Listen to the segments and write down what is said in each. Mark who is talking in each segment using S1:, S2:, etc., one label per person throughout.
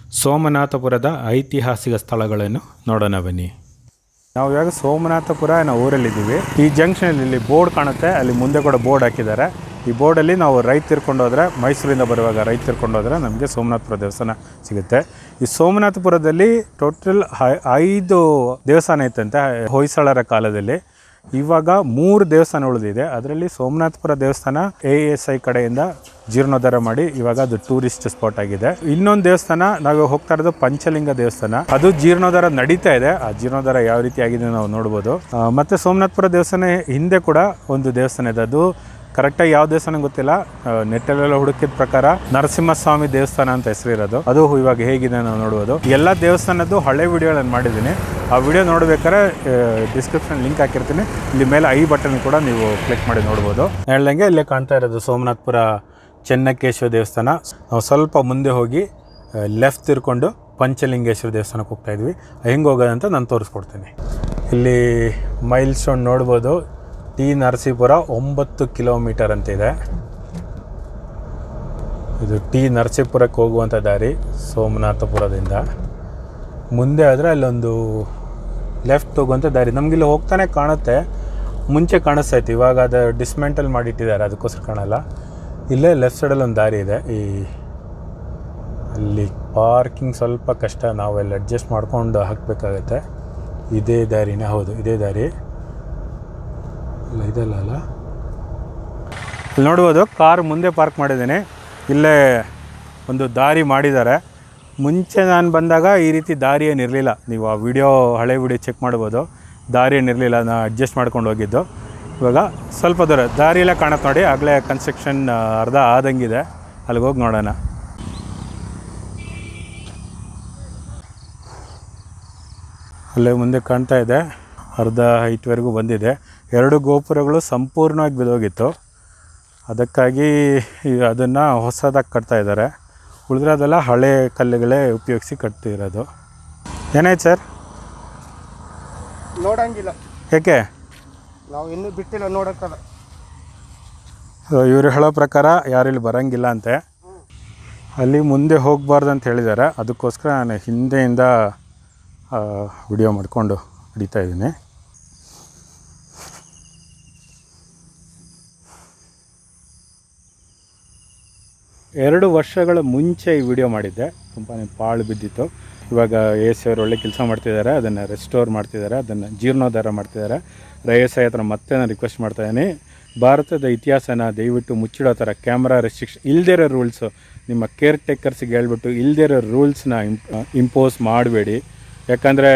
S1: ಸೋಮನಾಥಪುರದ ಐತಿಹಾಸಿಕ ಸ್ಥಳಗಳನ್ನು ನೋಡೋಣ ಬನ್ನಿ ನಾವು ಇವಾಗ ಸೋಮನಾಥಪುರ ನಾವು ಊರಲ್ಲಿದ್ದೀವಿ ಈ ಜಂಕ್ಷನಲ್ಲಿ ಇಲ್ಲಿ ಬೋರ್ಡ್ ಕಾಣುತ್ತೆ ಅಲ್ಲಿ ಮುಂದೆ ಕೂಡ ಬೋರ್ಡ್ ಹಾಕಿದ್ದಾರೆ ಈ ಬೋರ್ಡಲ್ಲಿ ನಾವು ರೈಟ್ ತಿರ್ಕೊಂಡು ಹೋದ್ರೆ ಮೈಸೂರಿಂದ ಬರುವಾಗ ರೈಟ್ ತಿರ್ಕೊಂಡು ಹೋದ್ರೆ ನಮಗೆ ಸೋಮನಾಥಪುರ ದೇವಸ್ಥಾನ ಸಿಗುತ್ತೆ ಈ ಸೋಮನಾಥಪುರದಲ್ಲಿ ಟೋಟಲ್ ಐದು ದೇವಸ್ಥಾನ ಇತ್ತಂತೆ ಹೊಯ್ಸಳರ ಕಾಲದಲ್ಲಿ ಇವಾಗ ಮೂರು ದೇವಸ್ಥಾನ ಉಳಿದಿದೆ ಅದರಲ್ಲಿ ಸೋಮನಾಥಪುರ ದೇವಸ್ಥಾನ ಎ ಎಸ್ ಐ ಕಡೆಯಿಂದ ಜೀರ್ಣೋದ್ಧಾರ ಮಾಡಿ ಇವಾಗ ಅದು ಟೂರಿಸ್ಟ್ ಸ್ಪಾಟ್ ಆಗಿದೆ ಇನ್ನೊಂದು ದೇವಸ್ಥಾನ ನಾವು ಹೋಗ್ತಾ ಇರೋದು ಪಂಚಲಿಂಗ ದೇವಸ್ಥಾನ ಅದು ಜೀರ್ಣೋದ್ಧಾರ ನಡೀತಾ ಇದೆ ಆ ಜೀರ್ಣೋದ್ಧಾರ ಯಾವ ರೀತಿ ಆಗಿದೆ ನಾವು ನೋಡ್ಬೋದು ಆ, ಮತ್ತೆ ಸೋಮನಾಥಪುರ ದೇವಸ್ಥಾನ ಹಿಂದೆ ಕೂಡ ಒಂದು ದೇವಸ್ಥಾನ ಇದೆ ಅದು ಕರೆಕ್ಟಾಗಿ ಯಾವ ದೇವಸ್ಥಾನ ಗೊತ್ತಿಲ್ಲ ಆ, ನೆಟ್ಟಲ್ಲೆಲ್ಲ ಹುಡುಕಿದ ಪ್ರಕಾರ ನರಸಿಂಹಸ್ವಾಮಿ ದೇವಸ್ಥಾನ ಅಂತ ಹೆಸರಿರೋದು ಅದು ಇವಾಗ ಹೇಗಿದೆ ನಾವು ನೋಡ್ಬೋದು ಎಲ್ಲ ದೇವಸ್ಥಾನದ್ದು ಹಳೆ ವಿಡಿಯೋಗಳನ್ನು ಮಾಡಿದ್ದೀನಿ ಆ ವಿಡಿಯೋ ನೋಡ್ಬೇಕಾದ್ರೆ ಡಿಸ್ಕ್ರಿಪ್ಷನ್ ಲಿಂಕ್ ಹಾಕಿರ್ತೀನಿ ಇಲ್ಲಿ ಮೇಲೆ ಐ ಬಟನ್ ಕೂಡ ನೀವು ಕ್ಲಿಕ್ ಮಾಡಿ ನೋಡ್ಬೋದು ಹೇಳ್ದಂಗೆ ಇಲ್ಲೇ ಕಾಣ್ತಾ ಇರೋದು ಸೋಮನಾಥ್ಪುರ ಚೆನ್ನಕೇಶ್ವರ ದೇವಸ್ಥಾನ ನಾವು ಸ್ವಲ್ಪ ಮುಂದೆ ಹೋಗಿ ಲೆಫ್ಟ್ ತಿರ್ಕೊಂಡು ಪಂಚಲಿಂಗೇಶ್ವರ ದೇವಸ್ಥಾನಕ್ಕೆ ಹೋಗ್ತಾ ಇದ್ವಿ ಹೆಂಗೆ ಹೋಗೋದಂತ ನಾನು ತೋರಿಸ್ಕೊಡ್ತೀನಿ ಇಲ್ಲಿ ಮೈಲ್ ಸ್ಟೋನ್ ನೋಡ್ಬೋದು ಟಿ ನರಸೀಪುರ ಒಂಬತ್ತು ಕಿಲೋಮೀಟರ್ ಅಂತ ಇದೆ ಇದು ಟಿ ನರಸೀಪುರಕ್ಕೆ ಹೋಗುವಂಥ ದಾರಿ ಸೋಮನಾಥಪುರದಿಂದ ಮುಂದೆ ಆದರೆ ಅಲ್ಲೊಂದು ಲೆಫ್ಟ್ ಹೋಗುವಂಥ ದಾರಿ ನಮಗಿಲ್ಲಿ ಹೋಗ್ತಾನೆ ಕಾಣುತ್ತೆ ಮುಂಚೆ ಕಾಣಿಸ್ತಾ ಇತ್ತು ಇವಾಗ ಅದು ಡಿಸ್ಮೆಂಟಲ್ ಮಾಡಿಟ್ಟಿದ್ದಾರೆ ಅದಕ್ಕೋಸ್ಕರ ಕಾಣಲ್ಲ ಇಲ್ಲೇ ಲೆಫ್ಟ್ ಸೈಡಲ್ಲಿ ಒಂದು ದಾರಿ ಇದೆ ಈ ಅಲ್ಲಿ ಪಾರ್ಕಿಂಗ್ ಸ್ವಲ್ಪ ಕಷ್ಟ ನಾವೆಲ್ಲ ಅಡ್ಜಸ್ಟ್ ಮಾಡ್ಕೊಂಡು ಹಾಕಬೇಕಾಗತ್ತೆ ಇದೇ ದಾರಿನೇ ಹೌದು ಇದೇ ದಾರಿ ಇಲ್ಲ ಇದಲ್ಲ ಅಲ್ಲ ಇಲ್ಲಿ ನೋಡ್ಬೋದು ಕಾರ್ ಮುಂದೆ ಪಾರ್ಕ್ ಮಾಡಿದ್ದೀನಿ ಇಲ್ಲೇ ಒಂದು ದಾರಿ ಮಾಡಿದ್ದಾರೆ ಮುಂಚೆ ನಾನು ಬಂದಾಗ ಈ ರೀತಿ ದಾರಿ ಏನಿರಲಿಲ್ಲ ನೀವು ಆ ವಿಡಿಯೋ ಹಳೆ ವಿಡಿಯೋ ಚೆಕ್ ಮಾಡ್ಬೋದು ದಾರಿ ಏನಿರಲಿಲ್ಲ ನಾನು ಅಡ್ಜಸ್ಟ್ ಮಾಡ್ಕೊಂಡು ಹೋಗಿದ್ದು ಇವಾಗ ಸ್ವಲ್ಪ ದೂರ ದಾರಿ ಎಲ್ಲ ಕಾಣುತ್ತೆ ನೋಡಿ ಆಗಲೇ ಕನ್ಸ್ಟ್ರಕ್ಷನ್ ಅರ್ಧ ಆದಂಗಿದೆ ಅಲ್ಲಿಗೆ ಹೋಗಿ ನೋಡೋಣ ಅಲ್ಲೇ ಮುಂದೆ ಕಾಣ್ತಾ ಇದೆ ಅರ್ಧ ಹೈಟ್ವರೆಗೂ ಬಂದಿದೆ ಎರಡು ಗೋಪುರಗಳು ಸಂಪೂರ್ಣವಾಗಿ ಬಿದ್ದೋಗಿತ್ತು ಅದಕ್ಕಾಗಿ ಅದನ್ನು ಹೊಸದಾಗಿ ಕಟ್ತಾ ಇದ್ದಾರೆ ಉಳಿದಿರೋದೆಲ್ಲ ಹಳೆ ಕಲ್ಲುಗಳೇ ಉಪಯೋಗಿಸಿ ಕಟ್ತಿರೋದು ಏನಾಯ್ತು ಸರ್
S2: ನೋಡಂಗಿಲ್ಲ
S1: ಏಕೆ
S2: ನಾವು ಇನ್ನೂ ಬಿಟ್ಟಿಲ್ಲ ನೋಡಕ್ಕದ
S1: ಇವರು ಹೇಳೋ ಪ್ರಕಾರ ಯಾರು ಇಲ್ಲಿ ಬರೋಂಗಿಲ್ಲ ಅಂತೆ ಅಲ್ಲಿ ಮುಂದೆ ಹೋಗಬಾರ್ದು ಅಂತ ಹೇಳಿದ್ದಾರೆ ಅದಕ್ಕೋಸ್ಕರ ನಾನು ಹಿಂದೆಯಿಂದ ವಿಡಿಯೋ ಮಾಡಿಕೊಂಡು ಹಿಡಿತಾ ಇದ್ದೀನಿ ಎರಡು ವರ್ಷಗಳ ಮುಂಚೆ ಈ ವಿಡಿಯೋ ಮಾಡಿದ್ದೆ ತುಂಬಾ ಪಾಳು ಬಿದ್ದಿತ್ತು ಇವಾಗ ಎ ಸಿ ಅವರು ಒಳ್ಳೆ ಕೆಲಸ ಮಾಡ್ತಿದ್ದಾರೆ ಅದನ್ನು ರೆಸ್ಟೋರ್ ಮಾಡ್ತಿದ್ದಾರೆ ಅದನ್ನು ಜೀರ್ಣೋದ್ಧಾರ ಮಾಡ್ತಿದ್ದಾರೆ ರೈಸ್ ಹತ್ರ ಮತ್ತೆ ನಾನು ರಿಕ್ವೆಸ್ಟ್ ಮಾಡ್ತಾ ಇದ್ದೀನಿ ಭಾರತದ ಇತಿಹಾಸನ ದಯವಿಟ್ಟು ಮುಚ್ಚಿಡೋ ಥರ ಕ್ಯಾಮ್ರಾ ರೆಸ್ಟ್ರಿಕ್ಷನ್ ಇಲ್ದಿರೋ ರೂಲ್ಸು ನಿಮ್ಮ ಕೇರ್ ಟೇಕರ್ಸಿಗೆ ಹೇಳ್ಬಿಟ್ಟು ಇಲ್ದಿರೋ ರೂಲ್ಸ್ನ ಇಂಪೋಸ್ ಮಾಡಬೇಡಿ ಯಾಕಂದರೆ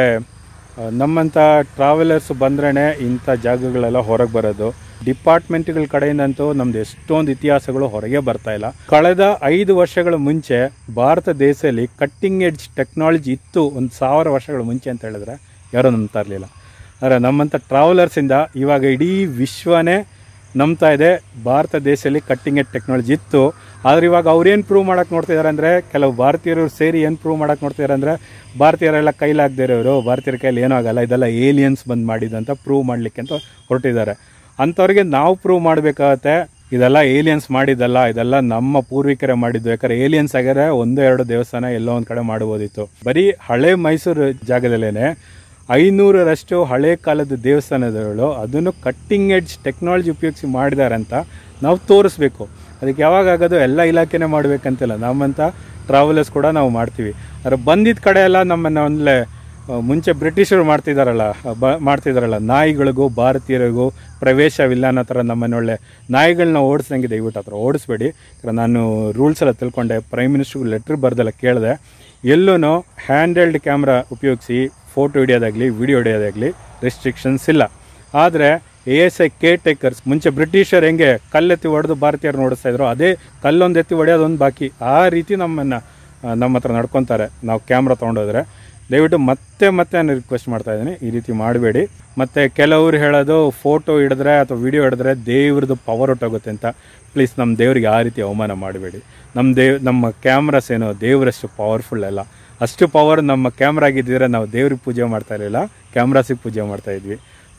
S1: ನಮ್ಮಂಥ ಟ್ರಾವೆಲರ್ಸ್ ಬಂದ್ರೇ ಇಂಥ ಜಾಗಗಳೆಲ್ಲ ಹೊರಗೆ ಬರೋದು ಡಿಪಾರ್ಟ್ಮೆಂಟ್ಗಳ ಕಡೆಯಿಂದಂತೂ ನಮ್ದು ಎಷ್ಟೊಂದು ಇತಿಹಾಸಗಳು ಹೊರಗೆ ಬರ್ತಾ ಇಲ್ಲ ಕಳೆದ ಐದು ವರ್ಷಗಳ ಮುಂಚೆ ಭಾರತ ದೇಶದಲ್ಲಿ ಕಟ್ಟಿಂಗ್ ಎಡ್ಜ್ ಟೆಕ್ನಾಲಜಿ ಇತ್ತು ಒಂದು ಸಾವಿರ ವರ್ಷಗಳ ಮುಂಚೆ ಅಂತ ಹೇಳಿದ್ರೆ ಯಾರೂ ನಂಬ್ತಾ ಇರಲಿಲ್ಲ ಆದರೆ ನಮ್ಮಂಥ ಟ್ರಾವೆಲರ್ಸಿಂದ ಇವಾಗ ಇಡೀ ವಿಶ್ವನೇ ನಂಬ್ತಾ ಇದೆ ಭಾರತ ದೇಶದಲ್ಲಿ ಕಟ್ಟಿಂಗ್ ಎಡ್ ಟೆಕ್ನಾಲಜಿ ಇತ್ತು ಆದರೆ ಇವಾಗ ಅವ್ರೇನು ಪ್ರೂವ್ ಮಾಡಕ್ಕೆ ನೋಡ್ತಿದ್ದಾರೆ ಅಂದರೆ ಕೆಲವು ಭಾರತೀಯರು ಸೇರಿ ಏನು ಪ್ರೂವ್ ಮಾಡಕ್ಕೆ ನೋಡ್ತಿದ್ದಾರೆ ಅಂದರೆ ಭಾರತೀಯರೆಲ್ಲ ಕೈಲಾಗದೇ ಇರೋರು ಭಾರತೀಯರ ಕೈಲಿ ಏನೂ ಆಗಲ್ಲ ಇದೆಲ್ಲ ಏಲಿಯನ್ಸ್ ಬಂದು ಮಾಡಿದಂತ ಪ್ರೂವ್ ಮಾಡಲಿಕ್ಕೆ ಅಂತ ಹೊರಟಿದ್ದಾರೆ ಅಂಥವ್ರಿಗೆ ನಾವು ಪ್ರೂವ್ ಮಾಡಬೇಕಾಗತ್ತೆ ಇದೆಲ್ಲ ಏಲಿಯನ್ಸ್ ಮಾಡಿದ್ದಲ್ಲ ಇದೆಲ್ಲ ನಮ್ಮ ಪೂರ್ವಿಕರೇ ಮಾಡಿದ್ದು ಯಾಕಂದ್ರೆ ಏಲಿಯನ್ಸ್ ಆಗ್ಯಾರೆ ಒಂದು ಎರಡು ದೇವಸ್ಥಾನ ಎಲ್ಲೋ ಒಂದು ಕಡೆ ಮಾಡ್ಬೋದಿತ್ತು ಬರೀ ಹಳೆ ಮೈಸೂರು ಜಾಗದಲ್ಲೇನೆ ಐನೂರರಷ್ಟು ಹಳೆ ಕಾಲದ ದೇವಸ್ಥಾನಗಳು ಅದನ್ನು ಕಟ್ಟಿಂಗ್ ಎಡ್ಜ್ ಟೆಕ್ನಾಲಜಿ ಉಪಯೋಗಿಸಿ ಮಾಡಿದ್ದಾರೆ ಅಂತ ನಾವು ತೋರಿಸ್ಬೇಕು ಅದಕ್ಕೆ ಯಾವಾಗ ಆಗೋದು ಎಲ್ಲ ಇಲಾಖೆನೇ ಮಾಡಬೇಕಂತಿಲ್ಲ ನಮ್ಮಂಥ ಟ್ರಾವೆಲರ್ಸ್ ಕೂಡ ನಾವು ಮಾಡ್ತೀವಿ ಆದರೆ ಬಂದಿದ್ದ ಕಡೆ ಎಲ್ಲ ನಮ್ಮನ್ನು ಒಂದಲೇ ಮುಂಚೆ ಬ್ರಿಟಿಷರು ಮಾಡ್ತಿದ್ದಾರಲ್ಲ ಬ ಮಾಡ್ತಿದ್ದಾರಲ್ಲ ನಾಯಿಗಳಿಗೂ ಭಾರತೀಯರಿಗೂ ಪ್ರವೇಶವಿಲ್ಲ ಅನ್ನೋ ಥರ ನಮ್ಮನ್ನ ಒಳ್ಳೆ ನಾಯಿಗಳನ್ನ ಓಡಿಸ್ದಂಗೆ ದಯವಿಟ್ಟು ಆ ಥರ ಓಡಿಸ್ಬೇಡಿ ಯಾಕಂದ್ರೆ ನಾನು ರೂಲ್ಸ್ ಎಲ್ಲ ತಿಳ್ಕೊಂಡೆ ಪ್ರೈಮ್ ಮಿನಿಸ್ಟ್ರಿಗೆ ಲೆಟ್ರ್ ಬರ್ದೆಲ್ಲ ಕೇಳಿದೆ ಎಲ್ಲೂ ಹ್ಯಾಂಡೆಲ್ಡ್ ಕ್ಯಾಮ್ರಾ ಉಪಯೋಗಿಸಿ ಫೋಟೋ ಹಿಡಿಯೋದಾಗಲಿ ವಿಡಿಯೋ ಹಿಡಿಯೋದಾಗಲಿ ರೆಸ್ಟ್ರಿಕ್ಷನ್ಸ್ ಇಲ್ಲ ಆದರೆ A S I caretakers ಮುಂಚೆ ಬ್ರಿಟಿಷರು ಹೆಂಗೆ ಕಲ್ಲೆತ್ತಿ ಹೊಡೆದು ಭಾರತೀಯರನ್ನ ಓಡಿಸ್ತಾ ಇದ್ರು ಅದೇ ಕಲ್ಲೊಂದು ಎತ್ತಿ ಹೊಡೆಯೋದೊಂದು ಬಾಕಿ ಆ ರೀತಿ ನಮ್ಮನ್ನು ಆ, ನಮ್ಮ ಹತ್ರ ನಡ್ಕೊತಾರೆ ನಾವು ಕ್ಯಾಮ್ರಾ ತೊಗೊಂಡೋದ್ರೆ ದಯವಿಟ್ಟು ಮತ್ತೆ ಮತ್ತೆ ನಾನು ರಿಕ್ವೆಸ್ಟ್ ಮಾಡ್ತಾ ಇದ್ದೀನಿ ಈ ರೀತಿ ಮಾಡಬೇಡಿ ಮತ್ತು ಕೆಲವರು ಹೇಳೋದು ಫೋಟೋ ಹಿಡಿದ್ರೆ ಅಥವಾ ವಿಡಿಯೋ ಹಿಡಿದ್ರೆ ದೇವ್ರದ್ದು ಪವರ್ ಹೊಟ್ಟೋಗುತ್ತೆ ಅಂತ ಪ್ಲೀಸ್ ನಮ್ಮ ದೇವರಿಗೆ ಆ ರೀತಿ ಅವಮಾನ ಮಾಡಬೇಡಿ ನಮ್ಮ ದೇವ್ ನಮ್ಮ ಕ್ಯಾಮ್ರಾಸ್ ಏನೋ ದೇವರಷ್ಟು ಪವರ್ಫುಲ್ ಅಲ್ಲ ಅಷ್ಟು ಪವರ್ ನಮ್ಮ ಕ್ಯಾಮ್ರಾ ಆಗಿದ್ದಿದ್ರೆ ನಾವು ದೇವ್ರಿಗೆ ಪೂಜೆ ಮಾಡ್ತಾ ಇರಲಿಲ್ಲ ಕ್ಯಾಮ್ರಾಸಿಗೆ ಪೂಜೆ ಮಾಡ್ತಾ ಇದ್ವಿ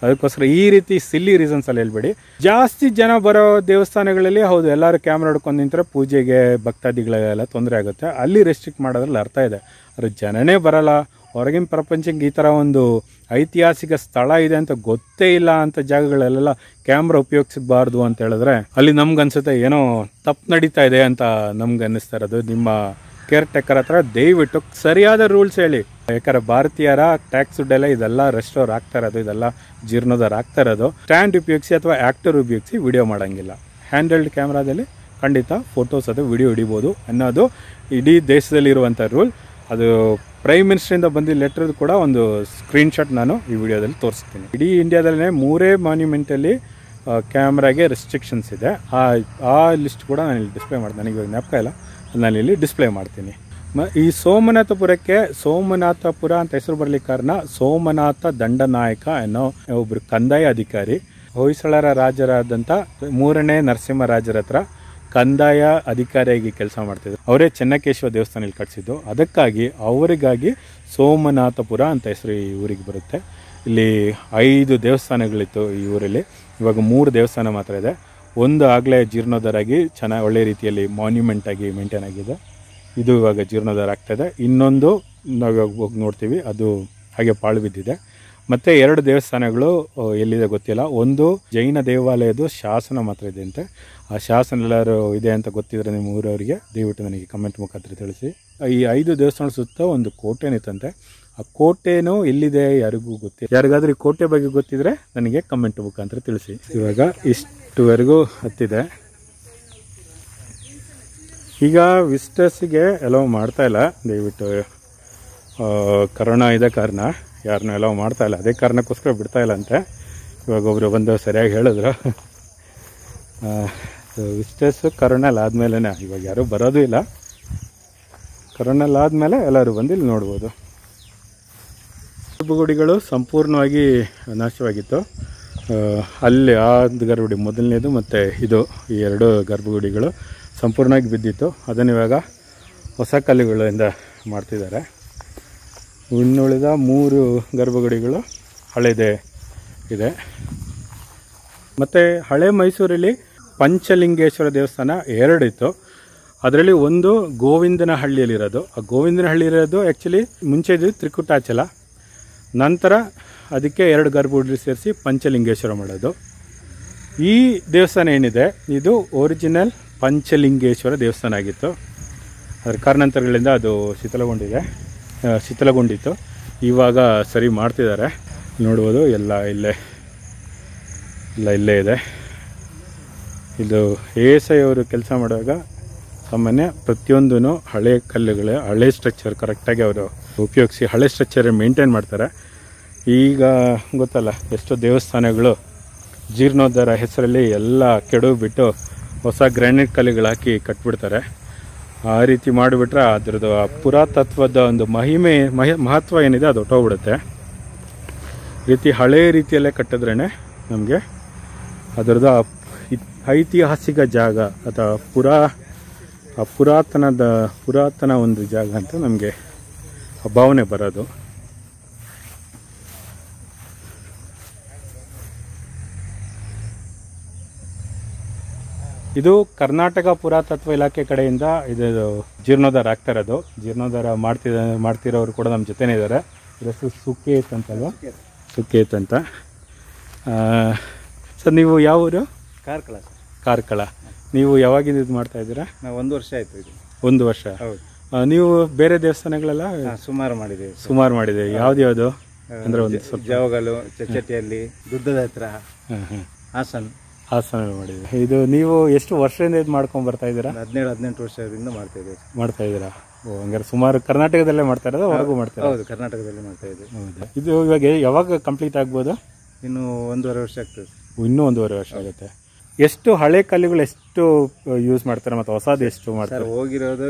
S1: ಅದಕ್ಕೋಸ್ಕರ ಈ ರೀತಿ ಸಿಲ್ಲಿ ರೀಸನ್ಸ್ ಅಲ್ಲಿ ಹೇಳ್ಬೇಡಿ ಜಾಸ್ತಿ ಜನ ಬರೋ ದೇವಸ್ಥಾನಗಳಲ್ಲಿ ಹೌದು ಎಲ್ಲರೂ ಕ್ಯಾಮ್ರಾ ಹಿಡ್ಕೊಂಡು ನಿಂತರೆ ಪೂಜೆಗೆ ಭಕ್ತಾದಿಗಳಿಗೆಲ್ಲ ತೊಂದರೆ ಆಗುತ್ತೆ ಅಲ್ಲಿ ರೆಸ್ಟ್ರಿಕ್ಟ್ ಮಾಡೋದ್ರಲ್ಲಿ ಅರ್ಥ ಇದೆ ಆದರೆ ಜನನೇ ಬರಲ್ಲ ಹೊರಗಿನ ಪ್ರಪಂಚಕ್ಕೆ ಈ ಥರ ಒಂದು ಐತಿಹಾಸಿಕ ಸ್ಥಳ ಇದೆ ಅಂತ ಗೊತ್ತೇ ಇಲ್ಲ ಅಂತ ಜಾಗಗಳಲ್ಲೆಲ್ಲ ಕ್ಯಾಮ್ರಾ ಉಪಯೋಗಿಸಬಾರ್ದು ಅಂತ ಹೇಳಿದ್ರೆ ಅಲ್ಲಿ ನಮ್ಗೆ ಅನ್ಸುತ್ತೆ ಏನೋ ತಪ್ಪು ನಡೀತಾ ಇದೆ ಅಂತ ನಮ್ಗೆ ಅನ್ನಿಸ್ತಾ ಇರೋದು ನಿಮ್ಮ ಕೇರ್ ಟೇಕರ್ ಹತ್ರ ದಯವಿಟ್ಟು ಸರಿಯಾದ ರೂಲ್ಸ್ ಹೇಳಿ ಯಾಕಂದ್ರೆ ಭಾರತೀಯರ ಟ್ಯಾಕ್ಸ್ ದುಡ್ಡೆಲ್ಲ ಇದೆಲ್ಲ ರೆಸ್ಟೋರ್ ಆಗ್ತಾ ಇರೋದು ಇದೆಲ್ಲ ಜೀರ್ಣೋದ್ಧಾರ ಆಗ್ತಾ ಇರೋದು ಸ್ಟ್ಯಾಂಡ್ ಉಪಯೋಗಿಸಿ ಅಥವಾ ಆ್ಯಕ್ಟರ್ ಉಪಯೋಗಿಸಿ ವಿಡಿಯೋ ಮಾಡೋಂಗಿಲ್ಲ ಹ್ಯಾಂಡಲ್ಡ್ ಕ್ಯಾಮ್ರಾದಲ್ಲಿ ಖಂಡಿತ ಫೋಟೋಸ್ ಅದು ವಿಡಿಯೋ ಹಿಡಿಬೋದು ಅನ್ನೋದು ಇಡೀ ದೇಶದಲ್ಲಿರುವಂಥ ರೂಲ್ ಅದು ಪ್ರೈಮ್ ಮಿನಿಸ್ಟ್ರಿಂದ ಬಂದಿದ್ದ ಲೆಟರ್ ಕೂಡ ಒಂದು ಸ್ಕ್ರೀನ್ಶಾಟ್ ನಾನು ಈ ವಿಡಿಯೋದಲ್ಲಿ ತೋರಿಸ್ತೀನಿ ಇಡೀ ಇಂಡಿಯಾದಲ್ಲೇ ಮೂರೇ ಮಾನ್ಯುಮೆಂಟಲ್ಲಿ ಕ್ಯಾಮ್ರಾಗೆ ರೆಸ್ಟ್ರಿಕ್ಷನ್ಸ್ ಇದೆ ಆ ಆ ಲಿಸ್ಟ್ ಕೂಡ ನಾನು ಇಲ್ಲಿ ಡಿಸ್ಪ್ಲೇ ಮಾಡ್ತೀನಿ ನನಗೆ ಇವಾಗ ಜ್ಞಾಪಕ ಇಲ್ಲ ನಾನು ಇಲ್ಲಿ ಡಿಸ್ಪ್ಲೇ ಮಾಡ್ತೀನಿ ಮ ಈ ಸೋಮನಾಥಪುರಕ್ಕೆ ಸೋಮನಾಥಪುರ ಅಂತ ಹೆಸರು ಬರಲಿಕ್ಕೆ ಕಾರಣ ಸೋಮನಾಥ ದಂಡನಾಯಕ ಅನ್ನೋ ಒಬ್ಬರು ಕಂದಾಯ ಅಧಿಕಾರಿ ಹೊಯ್ಸಳರ ರಾಜರಾದಂಥ ಮೂರನೇ ನರಸಿಂಹರಾಜರ ಹತ್ರ ಕಂದಾಯ ಅಧಿಕಾರಿಯಾಗಿ ಕೆಲಸ ಮಾಡ್ತಿದ್ರು ಅವರೇ ಚೆನ್ನಕೇಶವ ದೇವಸ್ಥಾನ ಇಲ್ಲಿ ಕಟ್ಸಿದ್ದು ಅದಕ್ಕಾಗಿ ಅವರಿಗಾಗಿ ಸೋಮನಾಥಪುರ ಅಂತ ಹೆಸರು ಈ ಊರಿಗೆ ಬರುತ್ತೆ ಇಲ್ಲಿ ಐದು ದೇವಸ್ಥಾನಗಳಿತ್ತು ಈ ಊರಲ್ಲಿ ಇವಾಗ ಮೂರು ದೇವಸ್ಥಾನ ಮಾತ್ರ ಇದೆ ಒಂದು ಆಗಲೇ ಜೀರ್ಣೋದ್ಧಾರ ಆಗಿ ಚೆನ್ನಾಗಿ ಒಳ್ಳೆ ರೀತಿಯಲ್ಲಿ ಮಾನ್ಯುಮೆಂಟ್ ಆಗಿ ಮೇಂಟೈನ್ ಆಗಿದೆ ಇದು ಇವಾಗ ಜೀರ್ಣೋದ್ಧಾರ ಆಗ್ತಾಯಿದೆ ಇನ್ನೊಂದು ನಾವು ಇವಾಗ ಹೋಗಿ ನೋಡ್ತೀವಿ ಅದು ಹಾಗೆ ಪಾಳು ಬಿದ್ದಿದೆ ಮತ್ತು ಎರಡು ದೇವಸ್ಥಾನಗಳು ಆ, ಎಲ್ಲಿದೆ ಗೊತ್ತಿಲ್ಲ ಒಂದು ಜೈನ ದೇವಾಲಯದ ಶಾಸನ ಮಾತ್ರ ಇದೆ ಅಂತೆ ಆ ಶಾಸನ ಎಲ್ಲರೂ ಇದೆ ಅಂತ ಗೊತ್ತಿದ್ರೆ ನಿಮ್ಮ ಊರವರಿಗೆ ದಯವಿಟ್ಟು ನನಗೆ ಕಮೆಂಟ್ ಮುಖಾಂತರ ತಿಳಿಸಿ ಈ ಐದು ದೇವಸ್ಥಾನ ಸುತ್ತ ಒಂದು ಕೋಟೆನಿತ್ತಂತೆ ಆ ಕೋಟೆನೂ ಎಲ್ಲಿದೆ ಯಾರಿಗೂ ಗೊತ್ತಿಲ್ಲ ಯಾರಿಗಾದ್ರೂ ಈ ಕೋಟೆ ಬಗ್ಗೆ ಗೊತ್ತಿದ್ರೆ ನನಗೆ ಕಮೆಂಟ್ ಮುಖಾಂತರ ತಿಳಿಸಿ ಇವಾಗ ಇಷ್ಟುವರೆಗೂ ಹತ್ತಿದೆ ಈಗ ವಿಸಿಟರ್ಸಿಗೆ ಅಲೋ ಮಾಡ್ತಾ ಇಲ್ಲ ದಯವಿಟ್ಟು ಆ, ಕರೋನಾ ಇದೆ ಕಾರಣ ಯಾರನ್ನೂ ಅಲೋ ಮಾಡ್ತಾ ಇಲ್ಲ ಅದೇ ಕಾರಣಕ್ಕೋಸ್ಕರ ಬಿಡ್ತಾ ಇಲ್ಲ ಅಂತೆ ಇವಾಗ ಒಬ್ಬರು ಬಂದು ಸರಿಯಾಗಿ ಹೇಳಿದ್ರು ವಿಸಿಟರ್ಸು ಕರೋನಲ್ ಆದಮೇಲೆ ಇವಾಗ ಯಾರೂ ಬರೋದು ಇಲ್ಲ ಕರೋನಲ್ ಆದಮೇಲೆ ಎಲ್ಲರೂ ಬಂದು ಇಲ್ಲಿ ನೋಡ್ಬೋದು ಗರ್ಭಗುಡಿಗಳು ಸಂಪೂರ್ಣವಾಗಿ ನಾಶವಾಗಿತ್ತು ಆ, ಅಲ್ಲಿ ಆ ಒಂದು ಗರ್ಭಗುಡಿ ಮೊದಲನೇದು ಮತ್ತು ಇದು ಈ ಎರಡು ಗರ್ಭಗುಡಿಗಳು ಸಂಪೂರ್ಣವಾಗಿ ಬಿದ್ದಿತ್ತು ಅದನ್ನು ಇವಾಗ ಹೊಸ ಕಲ್ಲುಗಳಿಂದ ಮಾಡ್ತಿದ್ದಾರೆ ಇನ್ನುಳಿದ ಮೂರು ಗರ್ಭಗುಡಿಗಳು ಹಳೆದೇ ಇದೆ ಮತ್ತು ಹಳೆ ಮೈಸೂರಲ್ಲಿ ಪಂಚಲಿಂಗೇಶ್ವರ ದೇವಸ್ಥಾನ ಎರಡಿತ್ತು ಅದರಲ್ಲಿ ಒಂದು ಗೋವಿಂದನ ಹಳ್ಳಿಯಲ್ಲಿರೋದು ಆ ಗೋವಿಂದನ ಹಳ್ಳಿ ಇರೋದು ಆ್ಯಕ್ಚುಲಿ ಮುಂಚೆ ಇದು ತ್ರಿಕುಟಾಚಲ ನಂತರ ಅದಕ್ಕೆ ಎರಡು ಗರ್ಭಗುಡಿ ಸೇರಿಸಿ ಪಂಚಲಿಂಗೇಶ್ವರ ಮಾಡೋದು ಈ ದೇವಸ್ಥಾನ ಏನಿದೆ ಇದು ಒರಿಜಿನಲ್ ಪಂಚಲಿಂಗೇಶ್ವರ ದೇವಸ್ಥಾನ ಆಗಿತ್ತು ಅದರ ಕಾರಣಾಂತರಗಳಿಂದ ಅದು ಶಿಥಿಲಗೊಂಡಿದೆ ಆ, ಶಿಥಿಲಗೊಂಡಿತ್ತು ಇವಾಗ ಸರಿ ಮಾಡ್ತಿದ್ದಾರೆ ನೋಡ್ಬೋದು ಎಲ್ಲ ಇಲ್ಲೇ ಎಲ್ಲ ಇಲ್ಲೇ ಇದೆ ಇದು ಎ ಎಸ್ ಐ ಅವರು ಕೆಲಸ ಮಾಡುವಾಗ ಸಾಮಾನ್ಯ ಪ್ರತಿಯೊಂದೂ ಹಳೆ ಕಲ್ಲುಗಳು ಹಳೆ ಸ್ಟ್ರಕ್ಚರ್ ಕರೆಕ್ಟಾಗಿ ಅವರು ಉಪಯೋಗಿಸಿ ಹಳೆ ಸ್ಟ್ರಕ್ಚರ್ ಮೇಂಟೈನ್ ಮಾಡ್ತಾರೆ ಈಗ ಗೊತ್ತಲ್ಲ ಎಷ್ಟೋ ದೇವಸ್ಥಾನಗಳು ಜೀರ್ಣೋದ್ಧಾರ ಹೆಸರಲ್ಲಿ ಎಲ್ಲ ಕೆಡವು ಬಿಟ್ಟು ಹೊಸ ಗ್ರಾನೈಟ್ ಕಲ್ಲುಗಳು ಹಾಕಿ ಕಟ್ಬಿಡ್ತಾರೆ ಆ ರೀತಿ ಮಾಡಿಬಿಟ್ರೆ ಅದ್ರದ್ದು ಆ ಪುರಾತತ್ವದ ಒಂದು ಮಹಿಮೆ ಮಹಿ ಮಹತ್ವ ಏನಿದೆ ಅದು ಹೊಟ್ಟೋಗ್ಬಿಡುತ್ತೆ ಈ ರೀತಿ ಹಳೆ ರೀತಿಯಲ್ಲೇ ಕಟ್ಟಿದ್ರೇ ನಮಗೆ ಅದರದ್ದು ಆ ಇತ್- ಐತಿಹಾಸಿಕ ಜಾಗ ಅಥವಾ ಪುರಾ ಆ ಪುರಾತನದ ಪುರಾತನ ಒಂದು ಜಾಗ ಅಂತ ನಮಗೆ ಆ ಭಾವನೆ ಬರೋದು ಇದು ಕರ್ನಾಟಕ ಪುರಾತತ್ವ ಇಲಾಖೆ ಕಡೆಯಿಂದ ಇದು ಜೀರ್ಣೋದ್ಧಾರ ಆಗ್ತಾ ಇರೋದು ಜೀರ್ಣೋದ್ಧಾರ ಮಾಡ್ತಿದ ಮಾಡ್ತಿರೋರು ಕೂಡ ನಮ್ಮ ಜೊತೆನೇ ಇದ್ದಾರೆ ಇದ್ರ ಹೆಸರು ಸುಕೇತ್ ಅಂತಲ್ವಾ ಸುಕೇತ್ ಅಂತ ಸರ್ ನೀವು ಯಾವ ಊರು
S2: ಕಾರ್ಕಳ ಸರ್
S1: ಕಾರ್ಕಳ ನೀವು ಯಾವಾಗಿಂದ ಇದು ಮಾಡ್ತಾ ಇದ್ದೀರಾ
S2: ನಾವು ಒಂದು ವರ್ಷ ಆಯ್ತು ಇದು
S1: ಒಂದು ವರ್ಷ
S2: ಹೌದು
S1: ಆ, ನೀವು ಬೇರೆ ದೇವಸ್ಥಾನಗಳೆಲ್ಲ
S2: ಹಾ, ಸುಮಾರು ಮಾಡಿದ್ದೇವೆ
S1: ಸುಮಾರು ಮಾಡಿದೆ ಯಾವ್ದು ಅಂದ್ರೆ ಒಂದು ಸ್ವಲ್ಪ
S2: ಜವಗಲು ಚಚ್ಚಟ್ಟಿಯಲ್ಲಿ ದುಡ್ಡದ ಹತ್ರ
S1: ಹಾಂ ಹಾಂ
S2: ಹಾಸನ್
S1: ಹಾಸನ ಮಾಡಿದೆ ಇದು ನೀವು ಎಷ್ಟು ವರ್ಷದಿಂದ ಇದು ಮಾಡ್ಕೊಂಡು ಬರ್ತಾ ಇದ್ದೀರಾ
S2: ಒಂದು ಹದಿನೇಳು ಹದಿನೆಂಟು ವರ್ಷದಿಂದ ಮಾಡ್ತಾ ಇದ್ದೇವೆ
S1: ಮಾಡ್ತಾ ಇದ್ದೀರಾ ಓ ಹಂಗಾರೆ ಸುಮಾರು ಕರ್ನಾಟಕದಲ್ಲೇ ಮಾಡ್ತಾ ಇರೋದು ಹೊರಗೂ ಮಾಡ್ತಾ
S2: ಹೌದು ಕರ್ನಾಟಕದಲ್ಲಿ ಮಾಡ್ತಾ ಇದ್ದೇವೆ
S1: ಹೌದಾ ಇದು ಇವಾಗ ಯಾವಾಗ ಕಂಪ್ಲೀಟ್ ಆಗ್ಬೋದು
S2: ಇನ್ನು ಒಂದೂವರೆ ವರ್ಷ ಆಗ್ತದೆ
S1: ಇನ್ನೂ ಒಂದೂವರೆ ವರ್ಷ ಆಗುತ್ತೆ ಎಷ್ಟು ಹಳೆ ಕಲ್ಲುಗಳು ಎಷ್ಟು ಯೂಸ್ ಮಾಡ್ತಾರೆ ಮತ್ತು ಹೊಸದು ಎಷ್ಟು ಮಾಡ್ತಾರೆ
S2: ಸರ್ ಹೋಗಿರೋದು